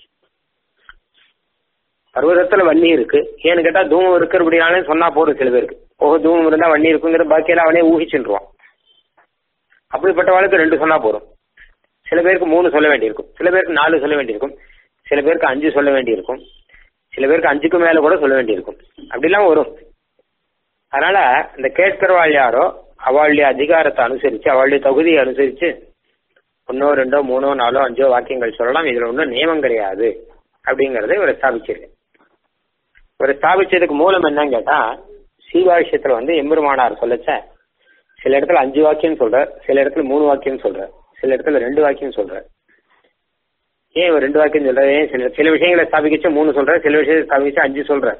பர்வதத்துல வன்னி இருக்கு ஏன்னு கேட்டா தூமம் இருக்கிறபடினாலே சொன்னா போதும் சில பேருக்கு ஓஹோ தூமம் இருந்தா வன்னி இருக்குங்கிற பாக்கியெல்லாம் அவனே ஊகிச்சுருவான் அப்படிப்பட்டவளுக்கு ரெண்டு சொன்னா போதும் சில பேருக்கு மூணு சொல்ல வேண்டியிருக்கும் சில பேருக்கு நாலு சொல்ல வேண்டியிருக்கும் சில பேருக்கு அஞ்சு சொல்ல வேண்டியிருக்கும் சில பேருக்கு அஞ்சுக்கு மேல கூட சொல்ல வேண்டியிருக்கும் அப்படிலாம் வரும் அதனால இந்த கேட்கிறவாள் யாரோ அவளுடைய அதிகாரத்தை அனுசரிச்சு அவளுடைய தகுதியை அனுசரிச்சு ஒன்னோ ரெண்டோ மூணோ நாலோ அஞ்சோ வாக்கியங்கள் சொல்லலாம் இதுல ஒன்றும் நியமம் கிடையாது அப்படிங்கறத இவர் ஸ்தாபிச்சிருக்கு இவர் ஸ்தாபிச்சதுக்கு மூலம் என்னன்னு கேட்டா சீவாவிஷயத்துல வந்து எம்பெருமானார் சொல்லச்ச சில இடத்துல அஞ்சு வாக்கியம் சொல்ற சில இடத்துல மூணு வாக்கியம் சொல்ற சில இடத்துல ரெண்டு வாக்கியம் சொல்ற ஏன் இவர் ரெண்டு வாக்கியம் சொல்ற ஏன் சில சில விஷயங்களை ஸ்தாபிக்கச்சு மூணு சொல்ற சில விஷயத்தை ஸ்தாபிச்சு அஞ்சு சொல்ற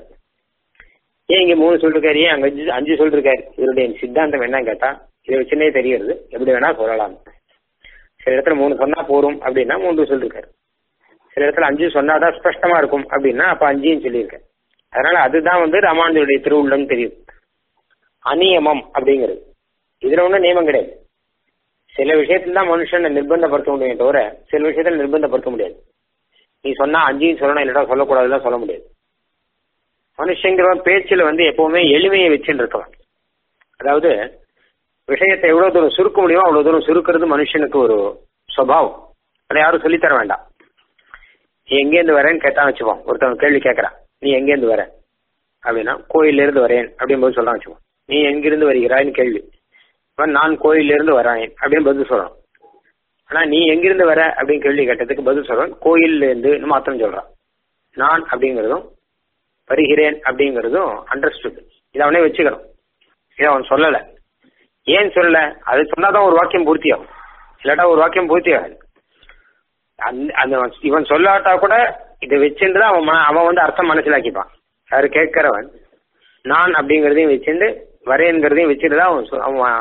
ஏன் இங்க மூணு சொல்லிருக்காரு ஏன் அங்க அஞ்சு அஞ்சு சொல்லிருக்காரு இவருடைய சித்தாந்தம் என்ன கேட்டா இதை வச்சுனே தெரியுது எப்படி வேணா சொல்லலாம் சில இடத்துல மூணு சொன்னா போரும் அப்படின்னா மூன்று சொல்லிருக்காரு சில இடத்துல அஞ்சு சொன்னாதான் ஸ்பஷ்டமா இருக்கும் அப்படின்னா அப்ப அஞ்சையும் சொல்லியிருக்கேன் அதனால அதுதான் வந்து ராமானுஜருடைய திருவுள்ளம் தெரியும் அநியமம் அப்படிங்கிறது இதுல ஒன்றும் நியமம் கிடையாது சில விஷயத்துல தான் மனுஷனை நிர்பந்தப்படுத்த முடியும் தவிர சில விஷயத்துல நிர்பந்தப்படுத்த முடியாது நீ சொன்னா அஞ்சையும் சொல்லணும் இல்லடா சொல்லக்கூடாதுலாம் சொல்ல முடியாது மனுஷங்கிறவன் பேச்சுல வந்து எப்பவுமே எளிமையை வச்சுட்டு இருக்கவன் அதாவது விஷயத்தை எவ்வளவு தூரம் சுருக்க முடியுமோ அவ்வளவு தூரம் சுருக்கிறது மனுஷனுக்கு ஒரு சுவாவம் அதை யாரும் சொல்லித்தர வேண்டாம் நீ எங்கேருந்து வரேன்னு கேட்டான் வச்சுப்போம் ஒருத்தவன் கேள்வி கேட்கறான் நீ எங்கேருந்து வர அப்படின்னா கோயில்ல இருந்து வரேன் அப்படின்னு போது சொல்றான் வச்சுப்போம் நீ எங்கிருந்து வருகிறாய்னு கேள்வி அவன் நான் கோயில்ல இருந்து வரேன் அப்படின்னு பதில் சொல்லணும் ஆனா நீ எங்கிருந்து வர அப்படின்னு கேள்வி கேட்டதுக்கு பதில் சொல்றான் கோயில்ல இருந்து மாத்திரம் சொல்றான் நான் அப்படிங்கிறதும் வருகிறேன் அப்படிங்கிறதும் அண்டர்ஸ்டுட் இதை அவனே வச்சுக்கணும் இதை அவன் சொல்லல ஏன் சொல்லல அது சொன்னாதான் ஒரு வாக்கியம் பூர்த்தியாகும் இல்லாட்டா ஒரு வாக்கியம் பூர்த்தி ஆகாது அந்த அந்த இவன் சொல்லாட்டா கூட இதை வச்சுட்டு அவன் மன- அவன் வந்து அர்த்தம் மனசிலாக்கிப்பான் யாரு கேட்கிறவன் நான் அப்படிங்கறதையும் வச்சுட்டு வரேங்கிறதையும் வச்சுட்டு தான் அவன் சொ- அவன்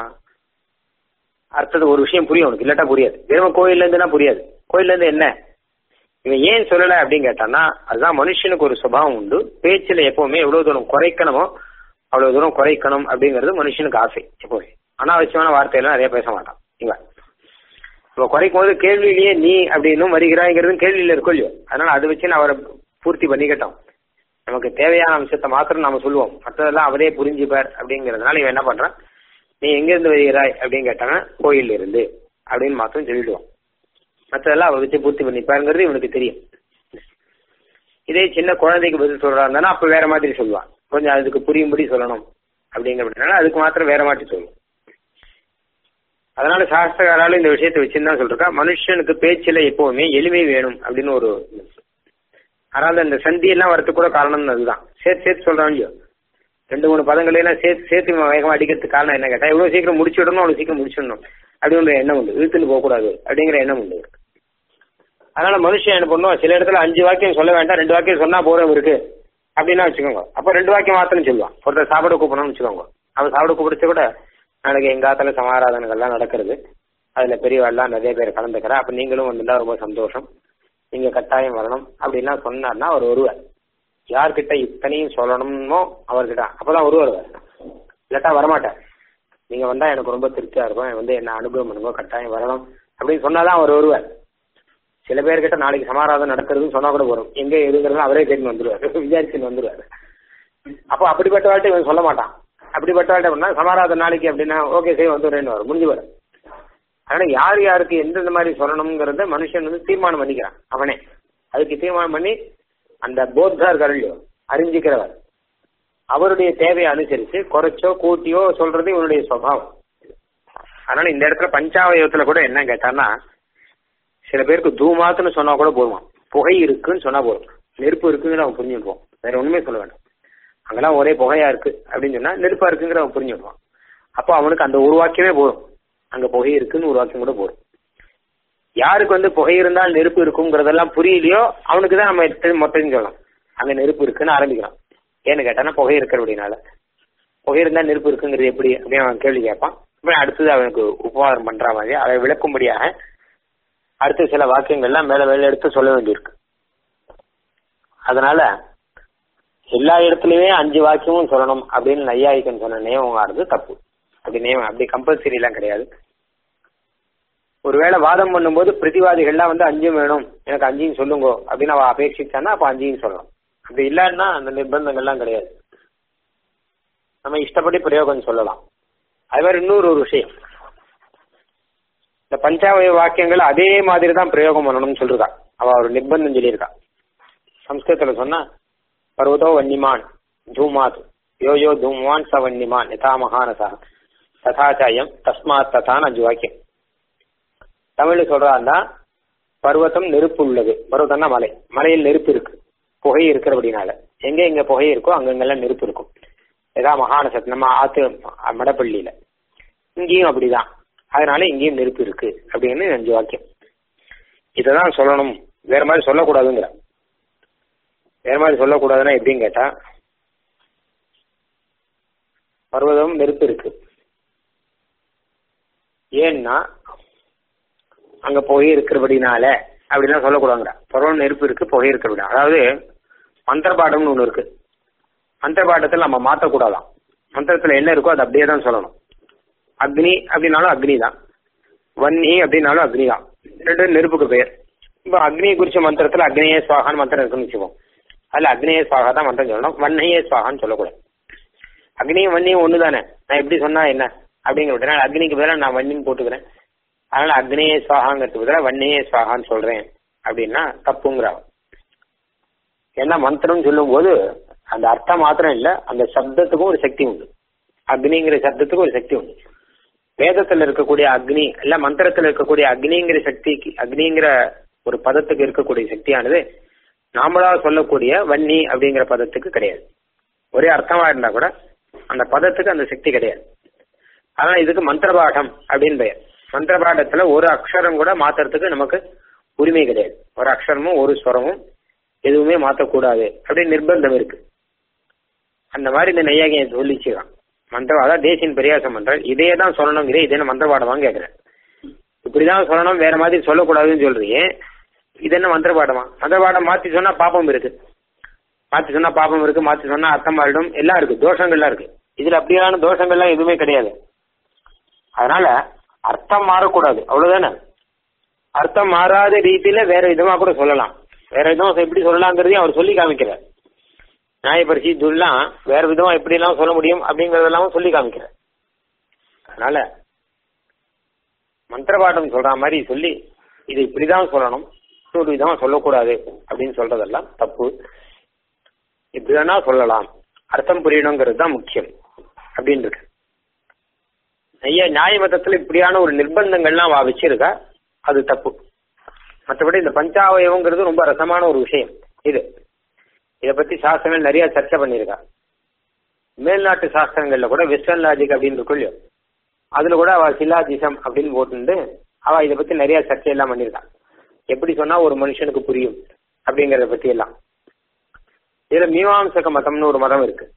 அர்த்தத்தை ஒரு விஷயம் புரியும் அவனுக்கு இல்லாட்டா புரியாது வெறும் கோயில்ல இருந்துன்னா புரியாது கோயில்ல இருந்து என்ன இவன் ஏன் சொல்லல அப்படின்னு கேட்டான்னா அதுதான் மனுஷனுக்கு ஒரு சுபாவம் உண்டு பேச்சுல எப்பவுமே எவ்வளவு தூரம் குறைக்கணுமோ அவ்வளவு தூரம் குறைக்கணும் அப்படிங்கிறது மனுஷனுக்கு ஆசை எப்பவுமே அனாவசியமான வார்த்தையெல்லாம் நிறைய பேச மாட்டான் இவன் இப்போ குறைக்கும் போது கேள்வியிலேயே நீ அப்படின்னும் வருகிறாய்ங்கிறதும் கேள்வியில இருக்கும் இல்லையோ அதனால அதை வச்சு நான் அவரை பூர்த்தி பண்ணிக்கட்டும் நமக்கு தேவையான அம்சத்தை மாத்திரம் நாம சொல்லுவோம் மற்றதெல்லாம் அவரே புரிஞ்சுப்பார் அப்படிங்கறதுனால இவன் என்ன பண்றான் நீ எங்க இருந்து வருகிறாய் அப்படின்னு கேட்டாங்கன்னா கோயில்ல இருந்து அப்படின்னு மாத்திரம் சொல்லிடுவான் மற்றதெல்லாம் அவரை வச்சு பூர்த்தி பண்ணிப்பாருங்கிறது இவனுக்கு தெரியும் இதே சின்ன குழந்தைக்கு பதில் சொல்றா இருந்தானா அப்ப வேற மாதிரி சொல்லுவான் கொஞ்சம் அதுக்கு புரியும்படி சொல்லணும் அப்படிங்கிறதுனால அதுக்கு மாத்திரம் வேற மாதிரி சொல்லும் அதனால சாஸ்திரகாரால இந்த விஷயத்தை வச்சுன்னு சொல்றா மனுஷனுக்கு பேச்சுல எப்பவுமே எளிமை வேணும் அப்படின்னு ஒரு அதனால இந்த சந்தி எல்லாம் வரதுக்கு கூட காரணம் அதுதான் சேர்த்து சேர்த்து சொல்றான் இல்லையோ ரெண்டு மூணு பதங்களை எல்லாம் சேர்த்து சேர்த்து இவன் வேகமா அடிக்கிறதுக்கு காரணம் என்ன கேட்டா எவ்வளவு சீக்கிரம் முடிச்சுடணும் அவ்வளவு சீக்கிரம் முடிச்சிடணும் அப்படிங்கிற எண்ணம் உண்டு இழுத்துட்டு போக கூடாது அப்படிங்கிற எண்ணம் உண்டு அதனால மனுஷன் என்ன பண்ணுவோம் சில இடத்துல அஞ்சு வாக்கியம் சொல்ல வேண்டாம் ரெண்டு வாக்கியம் சொன்னா போறோம் இருக்கு அப்படின்னா வச்சுக்கோங்க அப்போ ரெண்டு வாக்கியம் மாத்திரம் சொல்லுவான் ஒருத்தர் சாப்பிட கூப்பிடணும்னு வச்சுக்கோங்க அவன் சாப்பிட கூப்பிடுச்சு கூட நாளைக்கு எங்க ஆத்துல சமாராதனைகள்லாம் நடக்கிறது அதுல பெரியவாள்லாம் நிறைய பேர் கலந்துக்கிறா அப்ப நீங்களும் வந்திருந்தா ரொம்ப சந்தோஷம் நீங்க கட்டாயம் வரணும் அப்படின்லாம் சொன்னார்னா அவர் வருவார் யார்கிட்ட இத்தனையும் சொல்லணுமோ அவர்கிட்ட அப்பதான் வருவார் அவர். இல்லாட்டா வரமாட்டார் நீங்க வந்தா எனக்கு ரொம்ப திருப்தியா இருக்கும் வந்து என்ன அனுபவம் பண்ணுங்க கட்டாயம் வரணும் அப்படின்னு சொன்னாதான் அவர் வருவார் சில பேர்கிட்ட நாளைக்கு சமாராதம் நடக்கிறதுன்னு சொன்னா கூட வரும் எங்க எதுங்கிறது அவரே கேட்டு வந்துருவாரு விசாரிச்சுன்னு வந்துருவாரு அப்போ அப்படிப்பட்ட வாழ்க்கை இவன் சொல்ல மாட்டான் அப்படிப்பட்ட வாழ்க்கை பண்ணா சமாராதம் நாளைக்கு அப்படின்னா ஓகே சரி வந்துடுறேன்னு வரும் முடிஞ்சு வரும் அதனால யார் யாருக்கு எந்தெந்த மாதிரி சொல்லணுங்கிறத மனுஷன் வந்து தீர்மானம் பண்ணிக்கிறான் அவனே அதுக்கு தீர்மானம் பண்ணி அந்த போத்தா இருக்காரு அறிஞ்சிக்கிறவர் அவருடைய தேவையை அனுசரிச்சு குறைச்சோ கூட்டியோ சொல்றது இவனுடைய சுவாவம் அதனால இந்த இடத்துல பஞ்சாவயத்துல கூட என்ன கேட்டான்னா சில பேருக்கு தூமாத்துன்னு சொன்னா கூட போதும் புகை இருக்குன்னு சொன்னா போதும் நெருப்பு இருக்குங்கிற அவன் புரிஞ்சுக்குவோம் வேற ஒண்ணுமே சொல்ல வேண்டாம் அங்கெல்லாம் ஒரே புகையா இருக்கு அப்படின்னு சொன்னா நெருப்பா இருக்குங்கிற அவன் புரிஞ்சுக்குவான் அப்போ அவனுக்கு அந்த ஒரு வாக்கியமே போதும் அங்க புகை இருக்குன்னு ஒரு வாக்கியம் கூட போதும் யாருக்கு வந்து புகை இருந்தால் நெருப்பு இருக்குங்கிறதெல்லாம் புரியலையோ அவனுக்கு தான் நம்ம எடுத்து மொத்தம் சொல்லலாம் அங்க நெருப்பு இருக்குன்னு ஆரம்பிக்கலாம் ஏன்னு கேட்டானா புகை இருக்கிறபடினால புகை இருந்தா நெருப்பு இருக்குங்கிறது எப்படி அப்படின்னு அவன் கேள்வி கேட்பான் அப்புறம் அடுத்தது அவனுக்கு உபவாதம் பண்ற மாதிரி அதை விளக்கும்படியாக அடுத்த சில வாக்கியங்கள்லாம் மேல மேல எடுத்து சொல்ல வேண்டியிருக்கு அதனால எல்லா இடத்துலயுமே அஞ்சு வாக்கியமும் சொல்லணும் அப்படின்னு நையாயிக்கன் சொன்ன நியமம் ஆறுது தப்பு அப்படி நியமம் அப்படி கம்பல்சரி எல்லாம் கிடையாது ஒருவேளை வாதம் பண்ணும்போது பிரதிவாதிகள்லாம் வந்து அஞ்சும் வேணும் எனக்கு அஞ்சையும் சொல்லுங்க அப்படின்னு அவ அபேட்சிச்சான்னா அப்ப அஞ்சையும் சொல்லணும் அப்படி இல்லைன்னா அந்த நிர்பந்தங்கள்லாம் கிடையாது நம்ம இஷ்டப்படி பிரயோகம் சொல்லலாம் அது மாதிரி இன்னொரு ஒரு விஷயம் இந்த பஞ்சாவய வாக்கியங்கள் அதே மாதிரி தான் பிரயோகம் பண்ணணும்னு சொல்லிருக்கா அவ ஒரு நிர்பந்தம் சொல்லியிருக்கா சம்ஸ்கிருதத்துல சொன்னா பர்வதோ வன்னிமான் தூமாத் யோ யோ தூமான் ச வன்னிமான் யதா மகானசா ததாச்சாயம் தஸ்மாத் ததான் அஞ்சு வாக்கியம் தமிழ்ல சொல்றாருன்னா பர்வதம் நெருப்பு உள்ளது பர்வதம்னா மலை மலையில் நெருப்பு இருக்கு புகை இருக்கிறபடினால எங்க எங்க புகை இருக்கோ அங்கங்கெல்லாம் நெருப்பு இருக்கும் ஏதா மகானசத் நம்ம ஆத்து மடப்பள்ளியில இங்கேயும் அப்படிதான் அதனால இங்கேயும் நெருப்பு இருக்கு அப்படின்னு அஞ்சு வாக்கியம் இததான் சொல்லணும் வேற மாதிரி சொல்லக்கூடாதுங்கிற வேற மாதிரி சொல்லக்கூடாதுன்னா எப்படின்னு கேட்டா பர்வதம் நெருப்பு இருக்கு ஏன்னா அங்க புகை இருக்கிறபடினால அப்படிலாம் சொல்லக்கூடாதுங்கிற பருவம் நெருப்பு இருக்கு புகை இருக்கிறபடினா அதாவது மந்திரபாடம்னு ஒண்ணு இருக்கு மந்திரபாடத்தில் நம்ம மாத்தக்கூடாதாம் மந்திரத்துல என்ன இருக்கோ அது அப்படியே தான் சொல்லணும் அக்னி அப்படின்னாலும் அக்னி தான் வன்னி அப்படின்னாலும் அக்னி தான் ரெண்டு நெருப்புக்கு பெயர் இப்போ அக்னியை குறிச்ச மந்திரத்துல அக்னியே சுவாகான்னு மந்திரம் இருக்குன்னு வச்சுப்போம் அதுல அக்னியே சுவாகா தான் மந்திரம் சொல்லணும் வன்னையே சுவாகான்னு சொல்லக்கூடாது அக்னியும் வன்னியும் ஒண்ணு தானே நான் எப்படி சொன்னா என்ன அப்படிங்கிற விட்டு அக்னிக்கு பதிலாக நான் வன்னின்னு போட்டுக்கிறேன் அதனால அக்னியே சுவாகாங்கிறதுக்கு பதிலாக வன்னியே சுவாகான்னு சொல்றேன் அப்படின்னா தப்புங்கிறா ஏன்னா மந்திரம் சொல்லும் போது அந்த அர்த்தம் மாத்திரம் இல்ல அந்த சப்தத்துக்கும் ஒரு சக்தி உண்டு அக்னிங்கிற சப்தத்துக்கு ஒரு சக்தி உண்டு வேதத்துல இருக்கக்கூடிய அக்னி இல்ல மந்திரத்துல இருக்கக்கூடிய அக்னிங்கிற சக்திக்கு அக்னிங்கிற ஒரு பதத்துக்கு இருக்கக்கூடிய சக்தியானது நாமளா சொல்லக்கூடிய வன்னி அப்படிங்கிற பதத்துக்கு கிடையாது ஒரே அர்த்தமா இருந்தா கூட அந்த பதத்துக்கு அந்த சக்தி கிடையாது ஆனா இதுக்கு மந்திரபாடம் அப்படின்னு பெயர் மந்திரபாடத்துல ஒரு அக்ஷரம் கூட மாத்துறதுக்கு நமக்கு உரிமை கிடையாது ஒரு அக்ஷரமும் ஒரு ஸ்வரமும் எதுவுமே மாத்தக்கூடாது அப்படின்னு நிர்பந்தம் இருக்கு அந்த மாதிரி இந்த நெய்யாகிய சொல்லிச்சுதான் மந்திரம் அதான் தேசியின் பெரியாசம் பண்றாரு இதே தான் சொல்லணுங்கிறே இதே மந்திரபாடமான்னு கேட்கிறேன் இப்படிதான் சொல்லணும் வேற மாதிரி சொல்லக்கூடாதுன்னு சொல்றீங்க இது என்ன மந்திரபாடமா மந்திரபாடம் மாத்தி சொன்னா பாப்பம் இருக்கு மாத்தி சொன்னா பாப்பம் இருக்கு மாத்தி சொன்னா அர்த்தம் மாறிடும் எல்லாம் இருக்கு தோஷங்கள்லாம் இருக்கு இதுல அப்படியான தோஷங்கள்லாம் எதுவுமே கிடையாது அதனால அர்த்தம் மாறக்கூடாது அவ்வளவுதானே அர்த்தம் மாறாத ரீதியில வேற விதமா கூட சொல்லலாம் வேற விதமா எப்படி சொல்லலாங்கிறதையும் அவர் சொல்லி காமிக்கிறார் நியாயப்பரிசி துல்லாம் வேற விதமா எப்படி எல்லாம் சொல்ல முடியும் அப்படிங்கறதெல்லாம் சொல்லி காமிக்கிறார் அதனால மந்திரபாடம் சொல்ற மாதிரி சொல்லி இது இப்படிதான் சொல்லணும் இன்னொரு விதமா சொல்லக்கூடாது அப்படின்னு சொல்றதெல்லாம் தப்பு இப்படி வேணா சொல்லலாம் அர்த்தம் புரியணுங்கிறது தான் முக்கியம் அப்படின்னு இருக்கு ஐயா நியாய மதத்துல இப்படியான ஒரு நிர்பந்தங்கள்லாம் வா வச்சிருக்கா அது தப்பு மற்றபடி இந்த பஞ்சாவயவங்கிறது ரொம்ப ரசமான ஒரு விஷயம் இது இதை பத்தி சாஸ்திரங்கள் நிறைய சர்ச்சை பண்ணியிருக்கா மேல்நாட்டு சாஸ்திரங்கள்ல கூட வெஸ்டர்ன் லாஜிக் அப்படின்னு இருக்கும் இல்லையோ அதுல கூட அவ சில்லாஜிசம் அப்படின்னு போட்டு அவ இதை பத்தி நிறைய சர்ச்சை எல்லாம் பண்ணியிருக்கான் எப்படி சொன்னா ஒரு மனுஷனுக்கு புரியும் அப்படிங்கறத பத்தி எல்லாம் இதுல மீமாம்சக மதம்னு ஒரு மதம் இருக்கு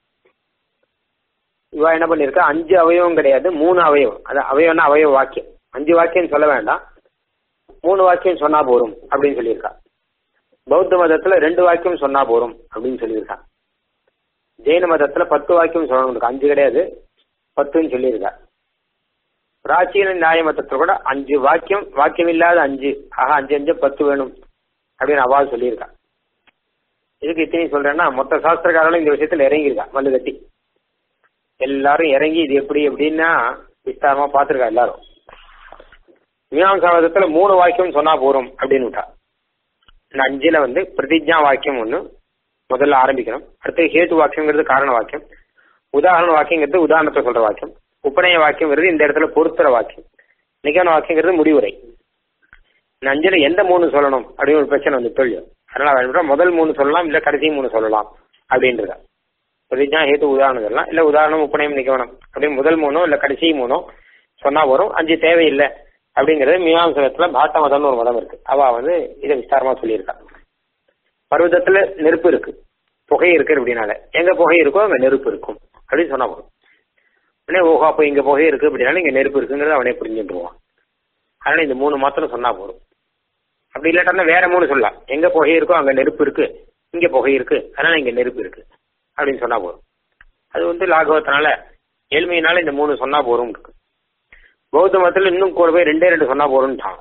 இவா என்ன பண்ணிருக்கா அஞ்சு அவயவம் கிடையாது மூணு அவயவம் அது அவயவம்னா அவயவ வாக்கியம் அஞ்சு வாக்கியம் சொல்ல வேண்டாம் மூணு வாக்கியம் சொன்னா போரும் அப்படின்னு சொல்லியிருக்கா பௌத்த மதத்துல ரெண்டு வாக்கியம் சொன்னா போரும் அப்படின்னு சொல்லியிருக்கா ஜெயின மதத்துல பத்து வாக்கியம் சொல்லணும் இருக்கு அஞ்சு கிடையாது பத்துன்னு சொல்லியிருக்கா பிராச்சீன நியாய மதத்துல கூட அஞ்சு வாக்கியம் வாக்கியம் இல்லாத அஞ்சு ஆஹா அஞ்சு அஞ்சு பத்து வேணும் அப்படின்னு அவால் சொல்லியிருக்கா இதுக்கு இத்தனையும் சொல்றேன்னா மொத்த சாஸ்திரக்காரர்களும் இந்த விஷயத்துல இறங்கியிருக்கா மல்லு கட்டி எல்லாரும் இறங்கி இது எப்படி எப்படின்னா விஸ்தாரமா பாத்துருக்கா எல்லாரும் மீமாம்சாவதத்துல மூணு வாக்கியம் சொன்னா போறோம் அப்படின்னு விட்டா இந்த அஞ்சுல வந்து பிரதிஜா வாக்கியம் ஒண்ணு முதல்ல ஆரம்பிக்கணும் அடுத்து ஹேத்து வாக்கியங்கிறது காரண வாக்கியம் உதாரண வாக்கியங்கிறது உதாரணத்தை சொல்ற வாக்கியம் உப்பனைய வாக்கியங்கிறது இந்த இடத்துல பொருத்துற வாக்கியம் நிகழ வாக்கியங்கிறது முடிவுரை இந்த அஞ்சுல எந்த மூணு சொல்லணும் அப்படின்னு ஒரு பிரச்சனை வந்து கேள்வி அதனால அவன் முதல் மூணு சொல்லலாம் இல்ல கடைசி மூணு சொல்லலாம் அப்படின்றதா பிரதிஜா ஹேத்து உதாரணம் சொல்லலாம் இல்ல உதாரணம் உப்பனையும் நிகவனம் அப்படின்னு முதல் மூணோ இல்ல கடைசி மூணோ சொன்னா வரும் அஞ்சு தேவையில்லை அப்படிங்கிறது மீமாம்சகத்துல பாட்ட மதம்னு ஒரு மதம் இருக்கு அவ வந்து இதை விஸ்தாரமா சொல்லியிருக்கா பர்வதத்துல நெருப்பு இருக்கு புகை இருக்கு அப்படின்னால எங்க புகை இருக்கோ அங்க நெருப்பு இருக்கும் அப்படின்னு சொன்னா போதும் உடனே ஓஹோ அப்போ இங்க புகை இருக்கு அப்படின்னால இங்க நெருப்பு இருக்குங்கிறத அவனே புரிஞ்சுட்டுருவான் அதனால இந்த மூணு மாத்திரம் சொன்னா போதும் அப்படி இல்லாட்டா வேற மூணு சொல்லலாம் எங்க புகை இருக்கோ அங்க நெருப்பு இருக்கு இங்க புகை இருக்கு அதனால இங்க நெருப்பு இருக்கு அப்படின்னு சொன்னா போதும் அது வந்து லாகவத்தினால ஏழ்மையினால இந்த மூணு சொன்னா போதும் இருக்கு பௌத்த மதத்துல இன்னும் கூட போய் ரெண்டே ரெண்டு சொன்னா போறோம்ட்டாங்க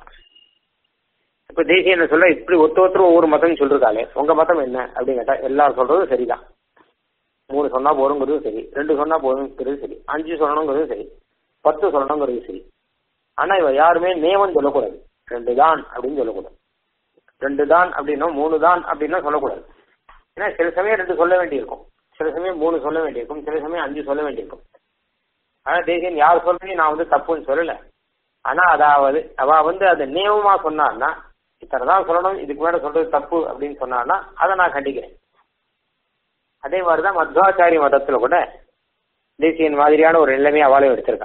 இப்ப தேசிய என்ன சொல்ல இப்படி ஒருத்த ஒருத்தர் ஒவ்வொரு மதம் சொல்றாங்களே உங்க மதம் என்ன அப்படின்னு கேட்டா எல்லாரும் சொல்றதும் சரிதான் மூணு சொன்னா போறோங்கிறது சரி ரெண்டு சொன்னா போறோங்கிறது சரி அஞ்சு சொல்லணுங்கிறது சரி பத்து சொல்லணுங்கிறது சரி ஆனா இவ யாருமே நியமம் சொல்லக்கூடாது ரெண்டு தான் அப்படின்னு சொல்லக்கூடாது ரெண்டு தான் அப்படின்னா மூணு தான் அப்படின்னா சொல்லக்கூடாது ஏன்னா சில சமயம் ரெண்டு சொல்ல வேண்டியிருக்கும் சில சமயம் மூணு சொல்ல வேண்டியிருக்கும் சில சமயம் அஞ்சு சொல்ல வேண்டியிருக்கும் ஆனா தேசியன் யார் சொல்றதையும் நான் வந்து தப்புன்னு சொல்லல ஆனா அதாவது அவ வந்து அதை நியமமா சொன்னான்னா இத்தனை தான் சொல்லணும் இதுக்கு மேல சொல்றது தப்பு அப்படின்னு சொன்னான்னா அதை நான் கண்டிக்கிறேன் அதே மாதிரிதான் மத்வாச்சாரிய மதத்துல கூட தேசியன் மாதிரியான ஒரு நிலைமையை அவளையும் எடுத்திருக்கா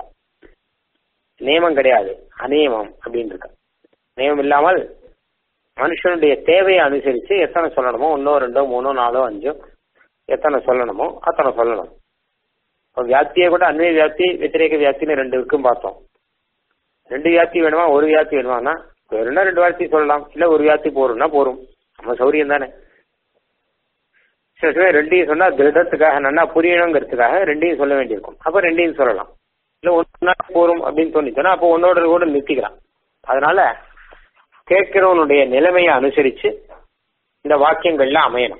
நியமம் கிடையாது அநியமம் அப்படின்னு இருக்கா நியமம் இல்லாமல் மனுஷனுடைய தேவையை அனுசரிச்சு எத்தனை சொல்லணுமோ ஒன்னோ ரெண்டோ மூணோ நாலோ அஞ்சோ எத்தனை சொல்லணுமோ அத்தனை சொல்லணும் இப்போ வியாப்தியை கூட அன்வய வியாப்தி வெத்திரேக வியாப்தின்னு ரெண்டு இருக்கும் பார்த்தோம் ரெண்டு வியாப்தி வேணுமா ஒரு வியாப்தி வேணுமானா வேணும்னா ரெண்டு வார்த்தை சொல்லலாம் இல்ல ஒரு வியாப்தி போறோம்னா போறோம் நம்ம சௌரியம் தானே சில சமயம் ரெண்டையும் சொன்னா திருடத்துக்காக நல்லா புரியணுங்கிறதுக்காக ரெண்டையும் சொல்ல வேண்டியிருக்கும் அப்ப ரெண்டையும் சொல்லலாம் இல்ல ஒன்னா போறோம் அப்படின்னு தோணிச்சோன்னா அப்போ ஒன்னோட கூட நிறுத்திக்கலாம் அதனால கேட்கிறவனுடைய நிலைமையை அனுசரிச்சு இந்த வாக்கியங்கள்லாம் அமையணும்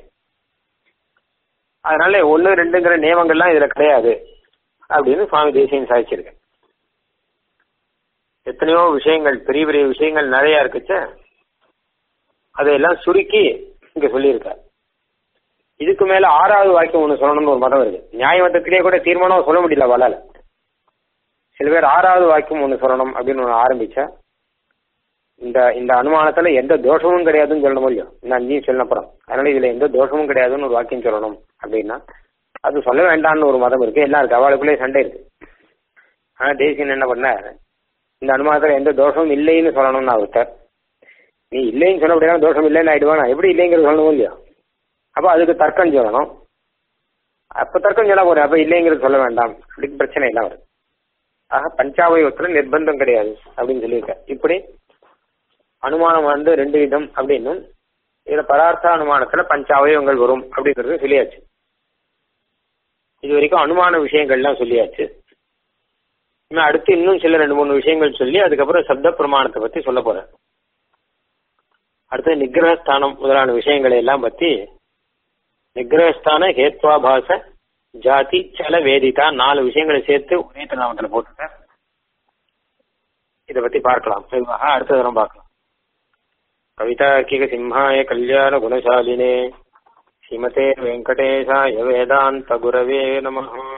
அதனால ஒன்னு ரெண்டுங்கிற நியமங்கள்லாம் இதுல கிடையாது அப்படின்னு சுவாமி தேசியம் சாதிச்சிருக்கேன் எத்தனையோ விஷயங்கள் பெரிய பெரிய விஷயங்கள் நிறைய இருக்குச்ச அதையெல்லாம் சுருக்கி இங்க சொல்லியிருக்கார் இதுக்கு மேல ஆறாவது வாக்கியம் ஒண்ணு சொல்லணும்னு ஒரு மதம் இருக்கு நியாய மதத்திலேயே கூட தீர்மானம் சொல்ல முடியல வளால சில பேர் ஆறாவது வாக்கியம் ஒண்ணு சொல்லணும் அப்படின்னு ஒண்ணு ஆரம்பிச்சா இந்த இந்த அனுமானத்துல எந்த தோஷமும் கிடையாதுன்னு சொல்லணும் முடியும் இந்த அஞ்சையும் சொன்ன அப்புறம் அதனால இதுல எந்த தோஷமும் கிடையாதுன்னு ஒரு வாக்கியம் சொல்லணும் அப்படின்னா அது சொல்ல வேண்டாம்னு ஒரு மதம் இருக்கு எல்லாம் இருக்கு அவளுக்குள்ளே சண்டை இருக்கு ஆனா தேசியன் என்ன பண்ணார் இந்த அனுமானத்துல எந்த தோஷமும் இல்லைன்னு சொல்லணும்னு ஒருத்தர் நீ இல்லைன்னு சொல்ல அப்படின்னா தோஷம் இல்லைன்னு ஆயிடுவானா எப்படி இல்லைங்கிறது சொல்லணும் இல்லையா அப்ப அதுக்கு தர்க்கம் சொல்லணும் அப்ப தர்க்கம் சொல்ல போறேன் அப்ப இல்லைங்கிறது சொல்ல வேண்டாம் அப்படின்னு பிரச்சனை எல்லாம் வரும் ஆக பஞ்சாவயத்துல நிர்பந்தம் கிடையாது அப்படின்னு சொல்லியிருக்க இப்படி அனுமானம் வந்து ரெண்டு விதம் அப்படின்னும் இதுல பதார்த்த அனுமானத்துல பஞ்சாவயவங்கள் வரும் அப்படிங்கறது சொல்லியாச்சு இது வரைக்கும் அனுமான விஷயங்கள்லாம் சொல்லியாச்சு இன்னும் அடுத்து இன்னும் சில ரெண்டு மூணு விஷயங்கள் சொல்லி அதுக்கப்புறம் சப்த பிரமாணத்தை பத்தி சொல்ல போறேன் அடுத்து நிகிரகஸ்தானம் முதலான விஷயங்களை எல்லாம் பத்தி நிகிரகஸ்தான ஹேத்வாபாச ஜாதி சல வேதிதா நாலு விஷயங்களை சேர்த்து ஒரே திருநாமத்தில் போட்டுட்டேன் இதை பத்தி பார்க்கலாம் மெதுவாக அடுத்த தரம் பார்க்கலாம் கவிதார்க்கிக சிம்ஹாய கல்யாண குணசாலினே ஸ்ரீமதே வெங்கடேசாய வேதாந்த குரவே நமஹ